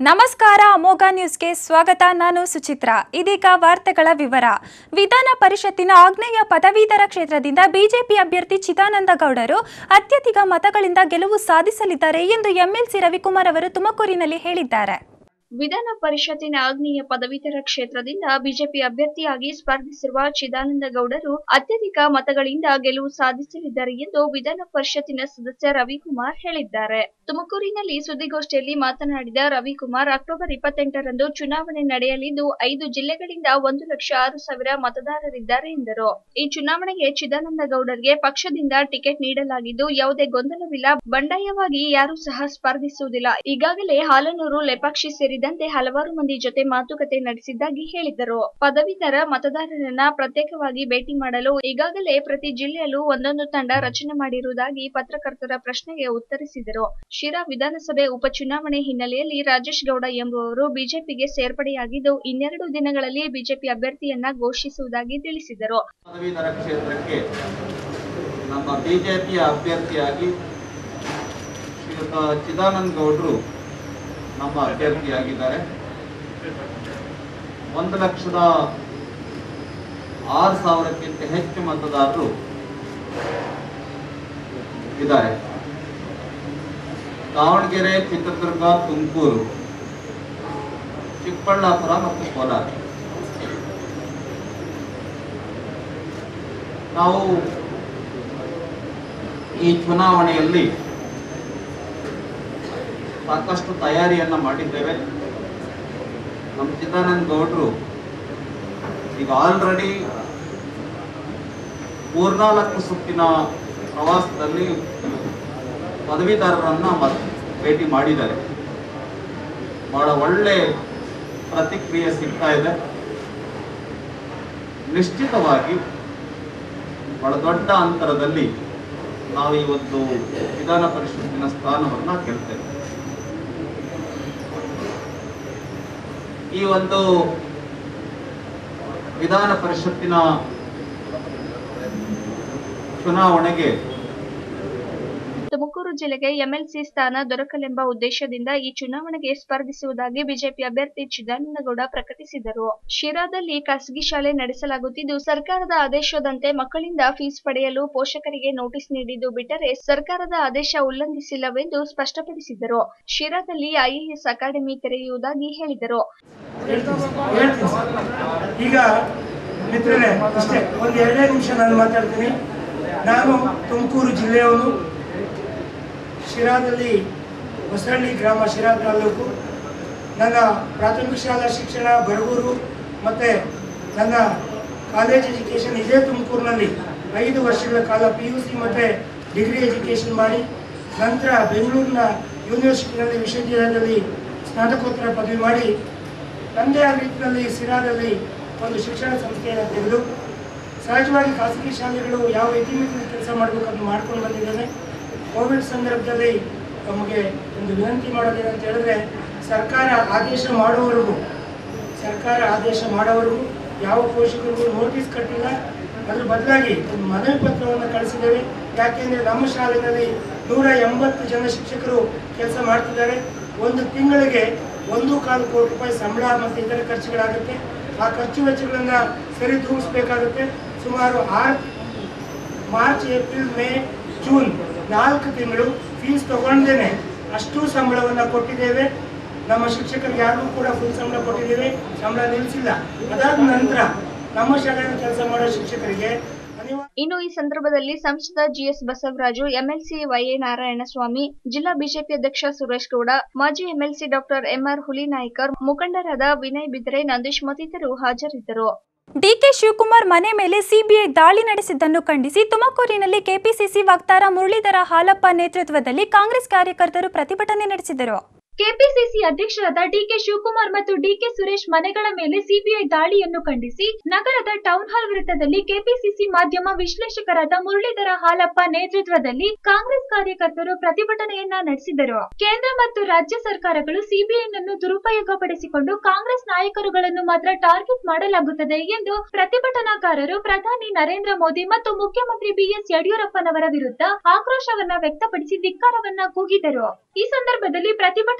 ನಮಸ್ಕಾರ ಅಮೋಘ ನ್ಯೂಸ್ಗೆ ಸ್ವಾಗತ ನಾನು ಸುಚಿತ್ರಾ ಇದೀಗ ವಾರ್ತೆಗಳ ವಿವರ ವಿಧಾನ ಪರಿಷತ್ತಿನ ಆಗ್ನೇಯ ಪದವೀಧರ ಕ್ಷೇತ್ರದಿಂದ ಬಿಜೆಪಿ ಅಭ್ಯರ್ಥಿ ಚಿದಾನಂದ ಗೌಡರು ಅತ್ಯಧಿಕ ಮತಗಳಿಂದ ಗೆಲುವು ಸಾಧಿಸಲಿದ್ದಾರೆ ಎಂದು ಎಂಎಲ್ಸಿ ರವಿಕುಮಾರ್ ಅವರು ತುಮಕೂರಿನಲ್ಲಿ ಹೇಳಿದ್ದಾರೆ ವಿಧಾನ ಪರಿಷತ್ತಿನ ಆಗ್ನೇಯ ಪದವೀಧರ ಕ್ಷೇತ್ರದಿಂದ ಬಿಜೆಪಿ ಅಭ್ಯರ್ಥಿಯಾಗಿ ಸ್ಪರ್ಧಿಸಿರುವ ಚಿದಾನಂದ ಗೌಡರು ಅತ್ಯಧಿಕ ಮತಗಳಿಂದ ಗೆಲುವು ಸಾಧಿಸಲಿದ್ದಾರೆ ಎಂದು ವಿಧಾನ ಪರಿಷತ್ತಿನ ಸದಸ್ಯ ರವಿಕುಮಾರ್ ಹೇಳಿದ್ದಾರೆ ತುಮಕೂರಿನಲ್ಲಿ ಸುದ್ದಿಗೋಷ್ಠಿಯಲ್ಲಿ ಮಾತನಾಡಿದ ರವಿಕುಮಾರ್ ಅಕ್ಟೋಬರ್ ಇಪ್ಪತ್ತೆಂಟರಂದು ಚುನಾವಣೆ ನಡೆಯಲಿದ್ದು ಐದು ಜಿಲ್ಲೆಗಳಿಂದ ಒಂದು ಲಕ್ಷ ಆರು ಸಾವಿರ ಮತದಾರರಿದ್ದಾರೆ ಎಂದರು ಈ ಚುನಾವಣೆಗೆ ಚಿದಾನಂದ ಗೌಡರಿಗೆ ಪಕ್ಷದಿಂದ ಟಿಕೆಟ್ ನೀಡಲಾಗಿದ್ದು ಯಾವುದೇ ಗೊಂದಲವಿಲ್ಲ ಬಂಡಾಯವಾಗಿ ಯಾರೂ ಸಹ ಸ್ಪರ್ಧಿಸುವುದಿಲ್ಲ ಈಗಾಗಲೇ ಹಾಲನೂರು ಲೆಪಾಕ್ಷಿ ಸೇರಿದಂತೆ ಹಲವಾರು ಮಂದಿ ಜೊತೆ ಮಾತುಕತೆ ನಡೆಸಿದ್ದಾಗಿ ಹೇಳಿದರು ಪದವೀಧರ ಮತದಾರರನ್ನ ಪ್ರತ್ಯೇಕವಾಗಿ ಭೇಟಿ ಮಾಡಲು ಈಗಾಗಲೇ ಪ್ರತಿ ಜಿಲ್ಲೆಯಲ್ಲೂ ಒಂದೊಂದು ತಂಡ ರಚನೆ ಮಾಡಿರುವುದಾಗಿ ಪತ್ರಕರ್ತರ ಪ್ರಶ್ನೆಗೆ ಉತ್ತರಿಸಿದರು ಶಿರಾ ವಿಧಾನಸಭೆ ಉಪಚುನಾವಣೆ ಹಿನ್ನೆಲೆಯಲ್ಲಿ ರಾಜೇಶ್ ಗೌಡ ಎಂಬುವವರು ಬಿಜೆಪಿಗೆ ಸೇರ್ಪಡೆಯಾಗಿದ್ದು ಇನ್ನೆರಡು ದಿನಗಳಲ್ಲಿ ಬಿಜೆಪಿ ಅಭ್ಯರ್ಥಿಯನ್ನ ಘೋಷಿಸುವುದಾಗಿ ತಿಳಿಸಿದರು ಪದವೀಧರ ಕ್ಷೇತ್ರಕ್ಕೆ ನಮ್ಮ ಬಿಜೆಪಿಯ ಅಭ್ಯರ್ಥಿಯಾಗಿ ಶ್ರೀಯುತ ಚಿದಾನಂದ ಗೌಡರು ನಮ್ಮ ಅಭ್ಯರ್ಥಿಯಾಗಿದ್ದಾರೆ ಒಂದು ಲಕ್ಷದ ಆರು ಸಾವಿರಕ್ಕಿಂತ ಹೆಚ್ಚು ಮತದಾರರು ಇದ್ದಾರೆ ದಾವಣಗೆರೆ ಚಿತ್ರದುರ್ಗ ತುಮಕೂರು ಚಿಕ್ಕಬಳ್ಳಾಪುರ ಮತ್ತು ಕೋಲಾರ ನಾವು ಈ ಚುನಾವಣೆಯಲ್ಲಿ ಸಾಕಷ್ಟು ತಯಾರಿಯನ್ನ ಮಾಡಿದ್ದೇವೆ ನಮ್ಮ ಚಿದಾನಂದ ಗೌಡರು ಈಗ ಆಲ್ರೆಡಿ ಮೂರ್ನಾಲ್ಕು ಸುತ್ತಿನ ಪ್ರವಾಸದಲ್ಲಿ ಪದವೀಧರರನ್ನ ಮತ್- ಭೇಟಿ ಮಾಡಿದ್ದಾರೆ ಬಹಳ ಒಳ್ಳೆ ಪ್ರತಿಕ್ರಿಯೆ ಸಿಗ್ತಾ ಇದೆ ನಿಶ್ಚಿತವಾಗಿ ಬಹಳ ದೊಡ್ಡ ಅಂತರದಲ್ಲಿ ನಾವು ಈ ಒಂದು ವಿಧಾನ ಪರಿಷತ್ತಿನ ಸ್ಥಾನವನ್ನ ಗೆಲ್ತೇವೆ ಈ ಒಂದು ವಿಧಾನ ಪರಿಷತ್ತಿನ ಚುನಾವಣೆಗೆ ತುಮಕೂರು ಜಿಲ್ಲೆಗೆ ಎಂಎಲ್ಸಿ ಸ್ಥಾನ ದೊರಕಲೆಂಬ ಉದ್ದೇಶದಿಂದ ಈ ಚುನಾವಣೆಗೆ ಸ್ಪರ್ಧಿಸುವುದಾಗಿ ಬಿಜೆಪಿ ಅಭ್ಯರ್ಥಿ ಚಿದಾನಂದಗೌಡ ಪ್ರಕಟಿಸಿದರು ಶಿರಾದಲ್ಲಿ ಖಾಸಗಿ ಶಾಲೆ ನಡೆಸಲಾಗುತ್ತಿದ್ದು ಸರ್ಕಾರದ ಆದೇಶದಂತೆ ಮಕ್ಕಳಿಂದ ಫೀಸ್ ಪಡೆಯಲು ಪೋಷಕರಿಗೆ ನೋಟಿಸ್ ನೀಡಿದ್ದು ಬಿಟ್ಟರೆ ಸರ್ಕಾರದ ಆದೇಶ ಉಲ್ಲಂಘಿಸಿಲ್ಲವೆಂದು ಸ್ಪಷ್ಟಪಡಿಸಿದರು ಶಿರಾದಲ್ಲಿ ಐಎಎಸ್ ಅಕಾಡೆಮಿ ತೆರೆಯುವುದಾಗಿ ಹೇಳಿದರು ಹೇಳ್ತೀನಿ ಸರ್. ಈಗ ಮಿತ್ರರೇ ಅಷ್ಟೇ ಒಂದು ಎರಡೇ ನಿಮಿಷ ನಾನು ಮಾತಾಡ್ತೀನಿ ನಾನು ತುಮಕೂರು ಜಿಲ್ಲೆಯವನು ಶಿರಾದಲ್ಲಿ ಹೊಸಹಳ್ಳಿ ಗ್ರಾಮ ಶಿರಾ ತಾಲೂಕು ನನ್ನ ಪ್ರಾಥಮಿಕ ಶಾಲಾ ಶಿಕ್ಷಣ ಬರಗೂರು ಮತ್ತು ನನ್ನ ಕಾಲೇಜ್ ಎಜುಕೇಷನ್ ಇದೇ ತುಮಕೂರಿನಲ್ಲಿ ಐದು ವರ್ಷಗಳ ಕಾಲ ಪಿ ಯು ಸಿ ಮತ್ತು ಡಿಗ್ರಿ ಎಜುಕೇಷನ್ ಮಾಡಿ ನಂತರ ಬೆಂಗಳೂರಿನ ಯೂನಿವರ್ಸಿಟಿನಲ್ಲಿ ವಿಶ್ವವಿದ್ಯಾಲಯದಲ್ಲಿ ಸ್ನಾತಕೋತ್ತರ ಪದವಿ ಮಾಡಿ ತಂದೆ ಆದ ರೀತಿಯಲ್ಲಿ ಸಿರಾದಲ್ಲಿ ಒಂದು ಶಿಕ್ಷಣ ಸಂಸ್ಥೆಯನ್ನು ತೆಗೆದು ಸಹಜವಾಗಿ ಖಾಸಗಿ ಶಾಲೆಗಳು ಯಾವ ರೀತಿಯಲ್ಲಿ ಕೆಲಸ ಮಾಡಬೇಕು ಅಂತ ಮಾಡ್ಕೊಂಡು ಬಂದಿದ್ದೇನೆ ಕೋವಿಡ್ ಸಂದರ್ಭದಲ್ಲಿ ನಮಗೆ ಒಂದು ವಿನಂತಿ ಮಾಡೋದೇನಂತ ಹೇಳಿದ್ರೆ ಸರ್ಕಾರ ಆದೇಶ ಮಾಡೋವರೆಗೂ ಸರ್ಕಾರ ಆದೇಶ ಮಾಡೋವರೆಗೂ ಯಾವ ಪೋಷಕರಿಗೂ ನೋಟಿಸ್ ಕಟ್ಟಿಲ್ಲ ಅದ್ರ ಬದಲಾಗಿ ಒಂದು ಮನವಿ ಪತ್ರವನ್ನು ಕಳಿಸಿದ್ದೇವೆ ಯಾಕೆಂದರೆ ನಮ್ಮ ಶಾಲೆಯಲ್ಲಿ ನೂರ ಎಂಬತ್ತು ಜನ ಶಿಕ್ಷಕರು ಕೆಲಸ ಮಾಡ್ತಿದ್ದಾರೆ ಒಂದು ತಿಂಗಳಿಗೆ ಒಂದು ಕಾಲು ಕೋಟಿ ರೂಪಾಯಿ ಸಂಬಳ ಮತ್ತು ಇತರ ಖರ್ಚುಗಳಾಗುತ್ತೆ ಆ ಖರ್ಚು ವೆಚ್ಚಗಳನ್ನು ಸರಿ ತೂಗಿಸ್ಬೇಕಾಗುತ್ತೆ ಸುಮಾರು ಆರು ಮಾರ್ಚ್ ಏಪ್ರಿಲ್ ಮೇ ಜೂನ್ ನಾಲ್ಕು ತಿಂಗಳು ಫೀಸ್ ತಗೊಂಡೇನೆ ಅಷ್ಟು ಸಂಬಳವನ್ನು ಕೊಟ್ಟಿದ್ದೇವೆ ನಮ್ಮ ಶಿಕ್ಷಕರಿಗೆ ಯಾರಿಗೂ ಕೂಡ ಫುಲ್ ಸಂಬಳ ಕೊಟ್ಟಿದ್ದೇವೆ ಸಂಬಳ ನಿಲ್ಲಿಸಿಲ್ಲ ಅದಾದ ನಂತರ ನಮ್ಮ ಶಾಲೆಯಲ್ಲಿ ಕೆಲಸ ಮಾಡೋ ಶಿಕ್ಷಕರಿಗೆ ಅನಿವಾರ್ಯ ಇನ್ನು ಈ ಸಂದರ್ಭದಲ್ಲಿ ಸಂಸದ GS Basavaraju MLC YA Narayanaswamy ಜಿಲ್ಲಾ ಬಿಜೆಪಿ ಅಧ್ಯಕ್ಷ ಸುರೇಶ್ ಗೌಡ ಮಾಜಿ ಎಂಎಲ್ಸಿ ಡಾಕ್ಟರ್ ಎಂಆರ್ ಹುಲಿನಾಯ್ಕರ್ ಮುಖಂಡರಾದ ವಿನಯ್ ಬಿದ್ರೆ ನಂದೀಶ್ ಮತ್ತಿತರರು ಹಾಜರಿದ್ದರು ಡಿಕೆ ಶಿವಕುಮಾರ್ ಮನೆ ಮೇಲೆ ಸಿಬಿಐ ದಾಳಿ ನಡೆಸಿದ್ದನ್ನು ಖಂಡಿಸಿ ತುಮಕೂರಿನಲ್ಲಿ ಕೆಪಿಸಿಸಿ ವಕ್ತಾರ ಮುರಳೀಧರ ಹಾಲಪ್ಪ ನೇತೃತ್ವದಲ್ಲಿ ಕಾಂಗ್ರೆಸ್ ಕಾರ್ಯಕರ್ತರು ಪ್ರತಿಭಟನೆ ನಡೆಸಿದರು ಕೆಪಿಸಿಸಿ ಅಧ್ಯಕ್ಷರಾದ ಡಿಕೆ ಶಿವಕುಮಾರ್ ಮತ್ತು ಡಿಕೆ ಸುರೇಶ್ ಮನೆಗಳ ಮೇಲೆ ಸಿಬಿಐ ದಾಳಿಯನ್ನು ಖಂಡಿಸಿ ನಗರದ ಟೌನ್ ಹಾಲ್ ವೃತ್ತದಲ್ಲಿ ಕೆಪಿಸಿಸಿ ಮಾಧ್ಯಮ ವಿಶ್ಲೇಷಕರಾದ ಮುರಳೀಧರ ಹಾಲಪ್ಪ ನೇತೃತ್ವದಲ್ಲಿ ಕಾಂಗ್ರೆಸ್ ಕಾರ್ಯಕರ್ತರು ಪ್ರತಿಭಟನೆಯನ್ನ ನಡೆಸಿದರು ಕೇಂದ್ರ ಮತ್ತು ರಾಜ್ಯ ಸರ್ಕಾರಗಳು ಸಿಬಿಐನನ್ನು ದುರುಪಯೋಗಪಡಿಸಿಕೊಂಡು ಕಾಂಗ್ರೆಸ್ ನಾಯಕರುಗಳನ್ನು ಮಾತ್ರ ಟಾರ್ಗೆಟ್ ಮಾಡಲಾಗುತ್ತದೆ ಎಂದು ಪ್ರತಿಭಟನಾಕಾರರು ಪ್ರಧಾನಿ ನರೇಂದ್ರ ಮೋದಿ ಮತ್ತು ಮುಖ್ಯಮಂತ್ರಿ ಬಿಎಸ್ ಯಡಿಯೂರಪ್ಪನವರ ವಿರುದ್ಧ ಆಕ್ರೋಶವನ್ನ ವ್ಯಕ್ತಪಡಿಸಿ ಧಿಕ್ಕಾರವನ್ನ ಕೂಗಿದರು ಈ ಸಂದರ್ಭದಲ್ಲಿ ಪ್ರತಿಭಟನೆ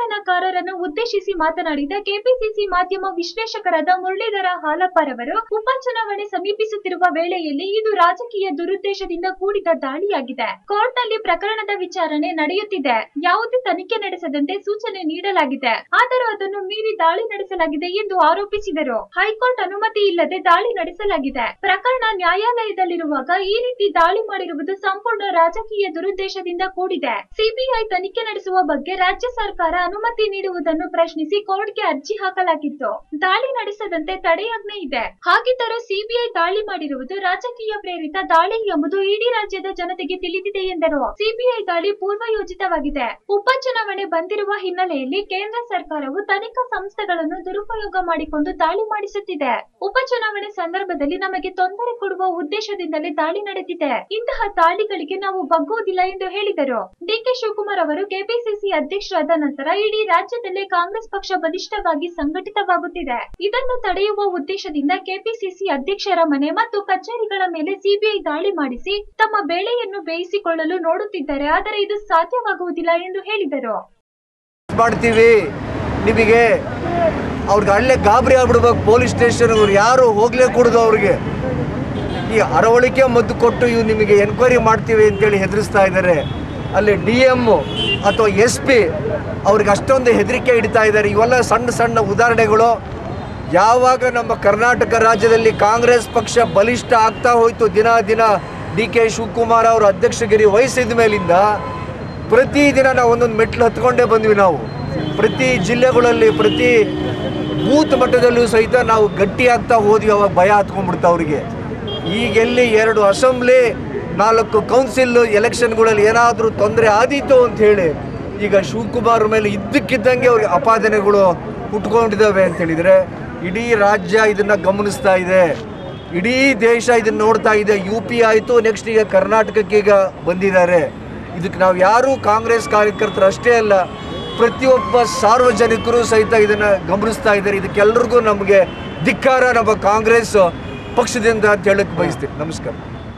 ಆಂದೋಲನಕಾರರನ್ನು ಉದ್ದೇಶಿಸಿ ಮಾತನಾಡಿದ ಕೆಪಿಸಿಸಿ ಮಾಧ್ಯಮ ವಿಶ್ಲೇಷಕರಾದ ಮುರಳೀಧರ ಹಾಲಪ್ಪರವರು ಉಪಚುನಾವಣೆ ಸಮೀಪಿಸುತ್ತಿರುವ ವೇಳೆಯಲ್ಲಿ ಇದು ರಾಜಕೀಯ ದುರುದ್ದೇಶದಿಂದ ಕೂಡಿದ ದಾಳಿಯಾಗಿದೆ ಕೋರ್ಟ್ನಲ್ಲಿ ಪ್ರಕರಣದ ವಿಚಾರಣೆ ನಡೆಯುತ್ತಿದೆ ಯಾವುದೇ ತನಿಖೆ ನಡೆಸದಂತೆ ಸೂಚನೆ ನೀಡಲಾಗಿದೆ ಆದರೂ ಅದನ್ನು ಮೀರಿ ದಾಳಿ ನಡೆಸಲಾಗಿದೆ ಎಂದು ಆರೋಪಿಸಿದರು ಹೈಕೋರ್ಟ್ ಅನುಮತಿ ಇಲ್ಲದೆ ದಾಳಿ ನಡೆಸಲಾಗಿದೆ ಪ್ರಕರಣ ನ್ಯಾಯಾಲಯದಲ್ಲಿರುವಾಗ ಈ ರೀತಿ ದಾಳಿ ಮಾಡಿರುವುದು ಸಂಪೂರ್ಣ ರಾಜಕೀಯ ದುರುದ್ದೇಶದಿಂದ ಕೂಡಿದೆ ಸಿಬಿಐ ತನಿಖೆ ನಡೆಸುವ ಬಗ್ಗೆ ರಾಜ್ಯ ಸರ್ಕಾರ ಅನುಮತಿ ನೀಡುವುದನ್ನು ಪ್ರಶ್ನಿಸಿ ಕೋರ್ಟ್ಗೆ ಅರ್ಜಿ ಹಾಕಲಾಗಿತ್ತು ದಾಳಿ ನಡೆಸದಂತೆ ತಡೆಯಾಜ್ಞೆ ಇದೆ ಹಾಗಿದ್ದರೂ ಸಿಬಿಐ ದಾಳಿ ಮಾಡಿರುವುದು ರಾಜಕೀಯ ಪ್ರೇರಿತ ದಾಳಿ ಎಂಬುದು ಇಡೀ ರಾಜ್ಯದ ಜನತೆಗೆ ತಿಳಿದಿದೆ ಎಂದರು ಸಿಬಿಐ ದಾಳಿ ಪೂರ್ವಯೋಜಿತವಾಗಿದೆ ಉಪಚುನಾವಣೆ ಬಂದಿರುವ ಹಿನ್ನೆಲೆಯಲ್ಲಿ ಕೇಂದ್ರ ಸರ್ಕಾರವು ತನಿಖಾ ಸಂಸ್ಥೆಗಳನ್ನು ದುರುಪಯೋಗ ಮಾಡಿಕೊಂಡು ದಾಳಿ ಮಾಡಿಸುತ್ತಿದೆ ಉಪಚುನಾವಣೆ ಸಂದರ್ಭದಲ್ಲಿ ನಮಗೆ ತೊಂದರೆ ಕೊಡುವ ಉದ್ದೇಶದಿಂದಲೇ ದಾಳಿ ನಡೆದಿದೆ ಇಂತಹ ದಾಳಿಗಳಿಗೆ ನಾವು ಬಗ್ಗುವುದಿಲ್ಲ ಎಂದು ಹೇಳಿದರು ಡಿಕೆ ಶಿವಕುಮಾರ್ ಅವರು ಕೆಪಿಸಿಸಿ ಅಧ್ಯಕ್ಷರಾದ ನಂತರ ಇಡೀ ರಾಜ್ಯದಲ್ಲೇ ಕಾಂಗ್ರೆಸ್ ಪಕ್ಷ ಬಲಿಷ್ಠವಾಗಿ ಸಂಘಟಿತವಾಗುತ್ತಿದೆ ಇದನ್ನು ತಡೆಯುವ ಉದ್ದೇಶದಿಂದ ಕೆಪಿಸಿಸಿ ಅಧ್ಯಕ್ಷರ ಮನೆ ಮತ್ತು ಕಚೇರಿಗಳ ಮೇಲೆ ಸಿಬಿಐ ದಾಳಿ ಮಾಡಿಸಿ ತಮ್ಮ ಬೇಳೆಯನ್ನು ಬೇಯಿಸಿಕೊಳ್ಳಲು ನೋಡುತ್ತಿದ್ದಾರೆ ಆದರೆ ಇದು ಸಾಧ್ಯವಾಗುವುದಿಲ್ಲ ಎಂದು ಹೇಳಿದರು ಮಾಡ್ತೀವಿ ನಿಮಗೆ ಅವ್ರಿಗೆ ಅಲ್ಲೇ ಗಾಬರಿ ಆಗ್ಬಿಡ್ಬೇಕು ಪೊಲೀಸ್ ಸ್ಟೇಷನ್ ಅವ್ರು ಯಾರು ಹೋಗ್ಲೇ ಕೊಡೋದು ಅವ್ರಿಗೆ ಈ ಅರವಳಿಕೆ ಮದ್ದು ಕೊಟ್ಟು ಇವು ನಿಮಗೆ ಎನ್ಕ್ವೈರಿ ಮಾಡ್ತೀವಿ ಅಂತೇಳಿ ಹೆದರಿಸ್ತಾ ಇದ್ದಾರೆ ಅಲ್ಲಿ ಡಿ ಎಮ್ ಅಥವಾ ಎಸ್ ಪಿ ಅವ್ರಿಗೆ ಅಷ್ಟೊಂದು ಹೆದರಿಕೆ ಇಡ್ತಾ ಇದ್ದಾರೆ ಇವೆಲ್ಲ ಸಣ್ಣ ಸಣ್ಣ ಉದಾಹರಣೆಗಳು ಯಾವಾಗ ನಮ್ಮ ಕರ್ನಾಟಕ ರಾಜ್ಯದಲ್ಲಿ ಕಾಂಗ್ರೆಸ್ ಪಕ್ಷ ಬಲಿಷ್ಠ ಆಗ್ತಾ ಹೋಯ್ತು ದಿನ ದಿನ ಡಿ ಕೆ ಶಿವಕುಮಾರ್ ಅವರು ಅಧ್ಯಕ್ಷಗಿರಿ ವಹಿಸಿದ ಮೇಲಿಂದ ಪ್ರತಿದಿನ ನಾವು ಒಂದೊಂದು ಮೆಟ್ಲು ಹತ್ಕೊಂಡೇ ಬಂದ್ವಿ ನಾವು ಪ್ರತಿ ಜಿಲ್ಲೆಗಳಲ್ಲಿ ಪ್ರತಿ ಬೂತ್ ಮಟ್ಟದಲ್ಲೂ ಸಹಿತ ನಾವು ಗಟ್ಟಿ ಆಗ್ತಾ ಹೋದ್ವಿ ಅವಾಗ ಭಯ ಹತ್ಕೊಂಡ್ಬಿಡ್ತಾ ಅವ್ರಿಗೆ ಈಗೆಲ್ಲಿ ಎರಡು ಅಸೆಂಬ್ಲಿ ನಾಲ್ಕು ಕೌನ್ಸಿಲ್ ಎಲೆಕ್ಷನ್ಗಳಲ್ಲಿ ಏನಾದರೂ ತೊಂದರೆ ಆದೀತು ಅಂತ ಹೇಳಿ ಈಗ ಶಿವಕುಮಾರ್ ಮೇಲೆ ಇದ್ದಕ್ಕಿದ್ದಂಗೆ ಅವ್ರಿಗೆ ಅಪಾದನೆಗಳು ಹುಟ್ಕೊಂಡಿದ್ದಾವೆ ಅಂತ ಹೇಳಿದರೆ ಇಡೀ ರಾಜ್ಯ ಇದನ್ನು ಗಮನಿಸ್ತಾ ಇದೆ ಇಡೀ ದೇಶ ಇದನ್ನು ನೋಡ್ತಾ ಇದೆ ಯು ಪಿ ಆಯಿತು ನೆಕ್ಸ್ಟ್ ಈಗ ಕರ್ನಾಟಕಕ್ಕೆ ಈಗ ಬಂದಿದ್ದಾರೆ ಇದಕ್ಕೆ ನಾವು ಯಾರೂ ಕಾಂಗ್ರೆಸ್ ಕಾರ್ಯಕರ್ತರು ಅಷ್ಟೇ ಅಲ್ಲ ಪ್ರತಿಯೊಬ್ಬ ಸಾರ್ವಜನಿಕರು ಸಹಿತ ಇದನ್ನು ಗಮನಿಸ್ತಾ ಇದ್ದಾರೆ ಇದಕ್ಕೆಲ್ಲರಿಗೂ ನಮಗೆ ಧಿಕ್ಕಾರ ನಮ್ಮ ಕಾಂಗ್ರೆಸ್ ಪಕ್ಷದಿಂದ ಅಂತ ಹೇಳಕ್ಕೆ ಬಯಸ್ತೀನಿ ನಮಸ್ಕಾರ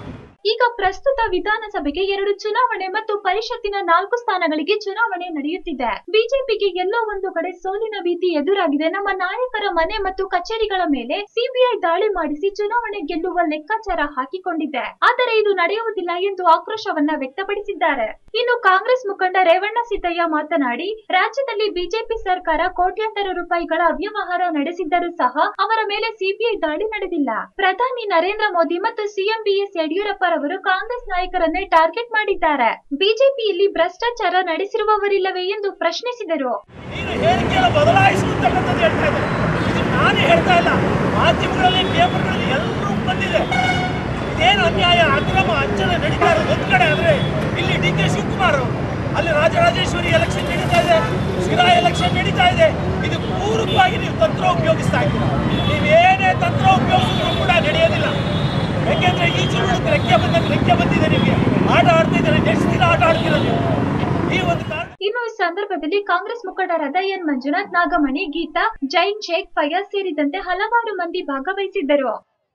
ಈಗ ಪ್ರಸ್ತುತ ವಿಧಾನಸಭೆಗೆ ಎರಡು ಚುನಾವಣೆ ಮತ್ತು ಪರಿಷತ್ತಿನ ನಾಲ್ಕು ಸ್ಥಾನಗಳಿಗೆ ಚುನಾವಣೆ ನಡೆಯುತ್ತಿದೆ ಬಿಜೆಪಿಗೆ ಎಲ್ಲೋ ಒಂದು ಕಡೆ ಸೋಲಿನ ಭೀತಿ ಎದುರಾಗಿದೆ ನಮ್ಮ ನಾಯಕರ ಮನೆ ಮತ್ತು ಕಚೇರಿಗಳ ಮೇಲೆ ಸಿಬಿಐ ದಾಳಿ ಮಾಡಿಸಿ ಚುನಾವಣೆ ಗೆಲ್ಲುವ ಲೆಕ್ಕಾಚಾರ ಹಾಕಿಕೊಂಡಿದೆ ಆದರೆ ಇದು ನಡೆಯುವುದಿಲ್ಲ ಎಂದು ಆಕ್ರೋಶವನ್ನ ವ್ಯಕ್ತಪಡಿಸಿದ್ದಾರೆ ಇನ್ನು ಕಾಂಗ್ರೆಸ್ ಮುಖಂಡ ರೇವಣ್ಣ ಸಿದ್ದಯ್ಯ ಮಾತನಾಡಿ ರಾಜ್ಯದಲ್ಲಿ ಬಿಜೆಪಿ ಸರ್ಕಾರ ಕೋಟ್ಯಾಂತರ ರೂಪಾಯಿಗಳ ಅವ್ಯವಹಾರ ನಡೆಸಿದ್ದರೂ ಸಹ ಅವರ ಮೇಲೆ ಸಿಬಿಐ ದಾಳಿ ನಡೆದಿಲ್ಲ ಪ್ರಧಾನಿ ನರೇಂದ್ರ ಮೋದಿ ಮತ್ತು ಸಿಎಂ ಬಿಎಸ್ ಯಡಿಯೂರಪ್ಪರವರು ಕಾಂಗ್ರೆಸ್ ನಾಯಕರನ್ನೇ ಟಾರ್ಗೆಟ್ ಮಾಡಿದ್ದಾರೆ ಬಿಜೆಪಿಯಲ್ಲಿ ಭ್ರಷ್ಟಾಚಾರ ನಡೆಸಿರುವವರಿಲ್ಲವೇ ಎಂದು ಪ್ರಶ್ನಿಸಿದರು ನೀನು ಹೇಳಿಕೆಯನ್ನು ಬದಲಾಯಿಸುವಂತಕ್ಕಂಥದ್ದು ಹೇಳ್ತಾ ಇದ್ದಾರೆ ಇದು ನಾನೇ ಹೇಳ್ತಾ ಇಲ್ಲ ಮಾಧ್ಯಮಗಳಲ್ಲಿ ಪೇಪರ್ಗಳಲ್ಲಿ ಎಲ್ಲರೂ ಬಂದಿದೆ ಇದೇನು ಅನ್ಯಾಯ ಅಕ್ರಮ ಅಂಚನೆ ನಡೀತಾ ಇರೋದು ಒಂದು ಕಡೆ ಆದರೆ ಇಲ್ಲಿ ಡಿ ಕೆ ಶಿವಕುಮಾರ್ ಅಲ್ಲಿ ರಾಜರಾಜೇಶ್ವರಿ ಎಲೆಕ್ಷನ್ ನಡೀತಾ ಇದೆ ಶಿರಾ ಎಲೆಕ್ಷನ್ ನಡೀತಾ ಇದೆ ಇದು ಪೂರಕವಾಗಿ ನೀವು ತಂತ್ರ ಉಪಯೋಗಿಸ್ತಾ ಇದ್ದೀರಾ ನೀವೇನೇ ತಂತ್ರ ಉಪಯೋಗಿಸಿದ್ರು ಕೂಡ ನಡೆಯೋದಿಲ್ಲ ಯಾಕೆಂದ್ರೆ ಈ ಚುನಾವಣೆ ರೆಕ್ಕೆ ಬಂದಂಗೆ ರೆಕ್ಕೆ ಬಂದಿದೆ ನಿಮಗೆ ಆಟ ಆಡ್ತಾ ಇದ್ದಾರೆ ನೆಕ್ಸ್ಟ್ ದಿನ ಆಟ ಆಡ್ತೀರ ನೀವು ಈ ಒಂದು ಕಾರಣ ಇನ್ನು ಈ ಸಂದರ್ಭದಲ್ಲಿ ಕಾಂಗ್ರೆಸ್ ಮುಖಂಡರಾದ ಎನ್ ಮಂಜುನಾಥ್ ನಾಗಮಣಿ ಗೀತಾ ಜೈನ್ ಶೇಖ್ ಫಯಾಜ್ ಸೇರಿದಂತೆ ಹಲವಾರು ಮಂದಿ ಭಾಗವಹಿಸಿದ್ದರು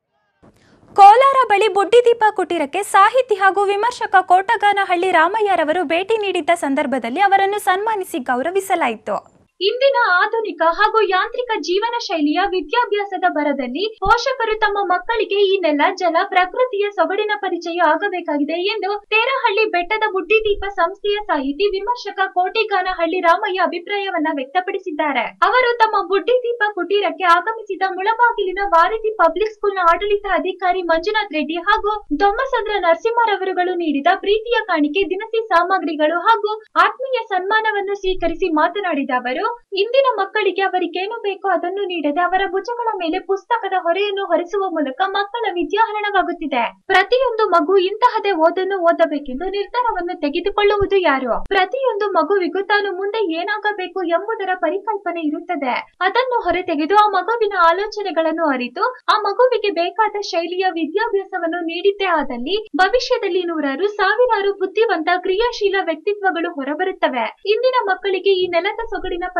ಕೋಲಾರ ಬಳಿ ಬುಡ್ಡಿದೀಪ ಕುಟೀರಕ್ಕೆ ಸಾಹಿತಿ ಹಾಗೂ ವಿಮರ್ಶಕ ಕೋಟಗಾನಹಳ್ಳಿ ರಾಮಯ್ಯರವರು ಭೇಟಿ ನೀಡಿದ್ದ ಸಂದರ್ಭದಲ್ಲಿ ಅವರನ್ನು ಸನ್ಮಾನಿಸಿ ಗೌರವಿಸಲಾಯಿತು ಇಂದಿನ ಆಧುನಿಕ ಹಾಗೂ ಯಾಂತ್ರಿಕ ಜೀವನ ಶೈಲಿಯ ವಿದ್ಯಾಭ್ಯಾಸದ ಭರದಲ್ಲಿ ಪೋಷಕರು ತಮ್ಮ ಮಕ್ಕಳಿಗೆ ಈ ನೆಲ ಜಲ ಪ್ರಕೃತಿಯ ಸೊಗಡಿನ ಪರಿಚಯ ಆಗಬೇಕಾಗಿದೆ ಎಂದು ತೇರಹಳ್ಳಿ ಬೆಟ್ಟದ ಬುಡ್ಡಿದೀಪ ಸಂಸ್ಥೆಯ ಸಾಹಿತಿ ವಿಮರ್ಶಕ ಕೋಟಿಗಾನಹಳ್ಳಿ ರಾಮಯ್ಯ ಅಭಿಪ್ರಾಯವನ್ನ ವ್ಯಕ್ತಪಡಿಸಿದ್ದಾರೆ ಅವರು ತಮ್ಮ ಬುಡ್ಡಿದೀಪ ಕುಟೀರಕ್ಕೆ ಆಗಮಿಸಿದ ಮುಳಬಾಗಿಲಿನ ವಾರಿಧಿ ಪಬ್ಲಿಕ್ ಸ್ಕೂಲ್ನ ಆಡಳಿತಾಧಿಕಾರಿ ಮಂಜುನಾಥ್ ರೆಡ್ಡಿ ಹಾಗೂ ದೊಮ್ಮಸಂದ್ರ ನರಸಿಂಹರವರುಗಳು ನೀಡಿದ ಪ್ರೀತಿಯ ಕಾಣಿಕೆ ದಿನಸಿ ಸಾಮಗ್ರಿಗಳು ಹಾಗೂ ಆತ್ಮೀಯ ಸನ್ಮಾನವನ್ನು ಸ್ವೀಕರಿಸಿ ಮಾತನಾಡಿದ ಅವರು ಇಂದಿನ ಮಕ್ಕಳಿಗೆ ಅವರಿಗೇನು ಬೇಕೋ ಅದನ್ನು ನೀಡದೆ ಅವರ ಭುಜಗಳ ಮೇಲೆ ಪುಸ್ತಕದ ಹೊರೆಯನ್ನು ಹೊರಿಸುವ ಮೂಲಕ ಮಕ್ಕಳ ವಿದ್ಯಾಹರಣವಾಗುತ್ತಿದೆ ಪ್ರತಿಯೊಂದು ಮಗು ಇಂತಹದೇ ಓದನ್ನು ಓದಬೇಕೆಂದು ನಿರ್ಧಾರವನ್ನು ತೆಗೆದುಕೊಳ್ಳುವುದು ಯಾರು ಪ್ರತಿಯೊಂದು ಮಗುವಿಗೂ ತಾನು ಮುಂದೆ ಏನಾಗಬೇಕು ಎಂಬುದರ ಪರಿಕಲ್ಪನೆ ಇರುತ್ತದೆ ಅದನ್ನು ಹೊರತೆಗೆದು ಆ ಮಗುವಿನ ಆಲೋಚನೆಗಳನ್ನು ಅರಿತು ಆ ಮಗುವಿಗೆ ಬೇಕಾದ ಶೈಲಿಯ ವಿದ್ಯಾಭ್ಯಾಸವನ್ನು ನೀಡಿದ್ದೇ ಆದಲ್ಲಿ ಭವಿಷ್ಯದಲ್ಲಿ ನೂರಾರು ಸಾವಿರಾರು ಬುದ್ಧಿವಂತ ಕ್ರಿಯಾಶೀಲ ವ್ಯಕ್ತಿತ್ವಗಳು ಹೊರಬರುತ್ತವೆ ಇಂದಿನ ಮಕ್ಕಳಿಗೆ ಈ ನೆಲದ ಸೊಗಡಿನ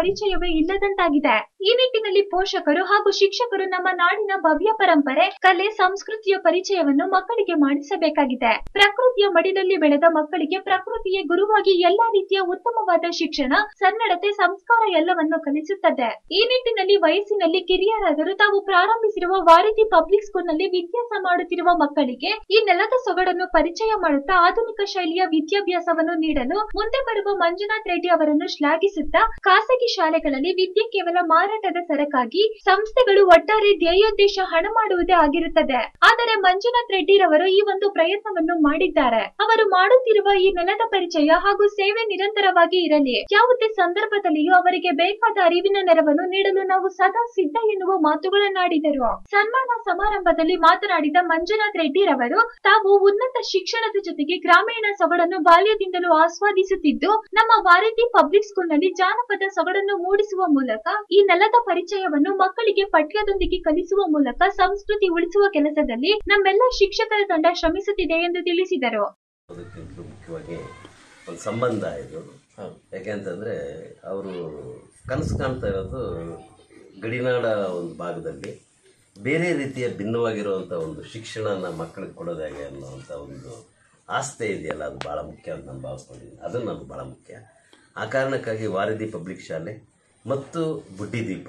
ಪರಿಚಯವೇ ಇಲ್ಲದಂತಾಗಿದೆ ಈ ನಿಟ್ಟಿನಲ್ಲಿ ಪೋಷಕರು ಹಾಗೂ ಶಿಕ್ಷಕರು ನಮ್ಮ ನಾಡಿನ ಭವ್ಯ ಪರಂಪರೆ ಕಲೆ ಸಂಸ್ಕೃತಿಯ ಪರಿಚಯವನ್ನು ಮಕ್ಕಳಿಗೆ ಮಾಡಿಸಬೇಕಾಗಿದೆ ಪ್ರಕೃತಿಯ ಮಡಿದಲ್ಲಿ ಬೆಳೆದ ಮಕ್ಕಳಿಗೆ ಪ್ರಕೃತಿಯೇ ಗುರುವಾಗಿ ಎಲ್ಲಾ ರೀತಿಯ ಉತ್ತಮವಾದ ಶಿಕ್ಷಣ ಸನ್ನಡತೆ ಸಂಸ್ಕಾರ ಎಲ್ಲವನ್ನು ಕಲಿಸುತ್ತದೆ ಈ ನಿಟ್ಟಿನಲ್ಲಿ ವಯಸ್ಸಿನಲ್ಲಿ ಕಿರಿಯರಾದರೂ ತಾವು ಪ್ರಾರಂಭಿಸಿರುವ ವಾರಿಧಿ ಪಬ್ಲಿಕ್ ಸ್ಕೂಲ್ನಲ್ಲಿ ವಿದ್ಯಾಸ ಮಾಡುತ್ತಿರುವ ಮಕ್ಕಳಿಗೆ ಈ ನೆಲದ ಸೊಗಡನ್ನು ಪರಿಚಯ ಮಾಡುತ್ತಾ ಆಧುನಿಕ ಶೈಲಿಯ ವಿದ್ಯಾಭ್ಯಾಸವನ್ನು ನೀಡಲು ಮುಂದೆ ಬರುವ ಮಂಜುನಾಥ್ ರೆಡ್ಡಿ ಅವರನ್ನು ಶ್ಲಾಘಿಸುತ್ತಾ ಖಾಸಗಿ ಶಾಲೆಗಳಲ್ಲಿ ವಿದ್ಯೆ ಕೇವಲ ಮಾರಾಟದ ಸರಕಾಗಿ ಸಂಸ್ಥೆಗಳು ಒಟ್ಟಾರೆ ಧ್ಯೇಯೋದ್ದೇಶ ಹಣ ಮಾಡುವುದೇ ಆಗಿರುತ್ತದೆ ಆದರೆ ಮಂಜುನಾಥ್ ರೆಡ್ಡಿರವರು ಈ ಒಂದು ಪ್ರಯತ್ನವನ್ನು ಮಾಡಿದ್ದಾರೆ ಅವರು ಮಾಡುತ್ತಿರುವ ಈ ನೆಲದ ಪರಿಚಯ ಹಾಗೂ ಸೇವೆ ನಿರಂತರವಾಗಿ ಇರಲಿ ಯಾವುದೇ ಸಂದರ್ಭದಲ್ಲಿಯೂ ಅವರಿಗೆ ಬೇಕಾದ ಅರಿವಿನ ನೆರವನ್ನು ನೀಡಲು ನಾವು ಸದಾ ಸಿದ್ಧ ಎನ್ನುವ ಮಾತುಗಳನ್ನಾಡಿದರು ಸನ್ಮಾನ ಸಮಾರಂಭದಲ್ಲಿ ಮಾತನಾಡಿದ ಮಂಜುನಾಥ್ ರೆಡ್ಡಿರವರು ತಾವು ಉನ್ನತ ಶಿಕ್ಷಣದ ಜೊತೆಗೆ ಗ್ರಾಮೀಣ ಸೊಗಡನ್ನು ಬಾಲ್ಯದಿಂದಲೂ ಆಸ್ವಾದಿಸುತ್ತಿದ್ದು ನಮ್ಮ ವಾರಧಿ ಪಬ್ಲಿಕ್ ಸ್ಕೂಲ್ನಲ್ಲಿ ಜಾನಪದ ಸೊಗಡನ್ನು ಮೂಡಿಸುವ ಮೂಲಕ ಈ ನೆಲದ ಪರಿಚಯವನ್ನು ಮಕ್ಕಳಿಗೆ ಪಠ್ಯದೊಂದಿಗೆ ಕಲಿಸುವ ಮೂಲಕ ಸಂಸ್ಕೃತಿ ಉಳಿಸುವ ಕೆಲಸದಲ್ಲಿ ನಮ್ಮೆಲ್ಲ ಶಿಕ್ಷಕರ ತಂಡ ಶ್ರಮಿಸುತ್ತಿದೆ ಎಂದು ತಿಳಿಸಿದರು ಅದಕ್ಕಿಂತ ಮುಖ್ಯವಾಗಿ ಒಂದು ಸಂಬಂಧ ಇದು ಯಾಕೆಂತಂದರೆ ಅವರು ಕನಸು ಕಾಣ್ತಾ ಇರೋದು ಗಡಿನಾಡ ಒಂದು ಭಾಗದಲ್ಲಿ ಬೇರೆ ರೀತಿಯ ಭಿನ್ನವಾಗಿರುವಂಥ ಒಂದು ಶಿಕ್ಷಣನ ಮಕ್ಕಳಿಗೆ ಕೊಡೋದು ಹೇಗೆ ಅನ್ನೋವಂಥ ಒಂದು ಆಸ್ತೆ ಇದೆಯಲ್ಲ ಅದು ಭಾಳ ಮುಖ್ಯ ಅಂತ ನಾನು ಭಾವಿಸ್ಕೊಂಡಿದ್ದೀನಿ ಅದು ನನಗೆ ಭಾಳ ಮುಖ್ಯ ಆ ಕಾರಣಕ್ಕಾಗಿ ವಾರಧಿ ಪಬ್ಲಿಕ್ ಶಾಲೆ ಮತ್ತು ಬುಡ್ಡಿದೀಪ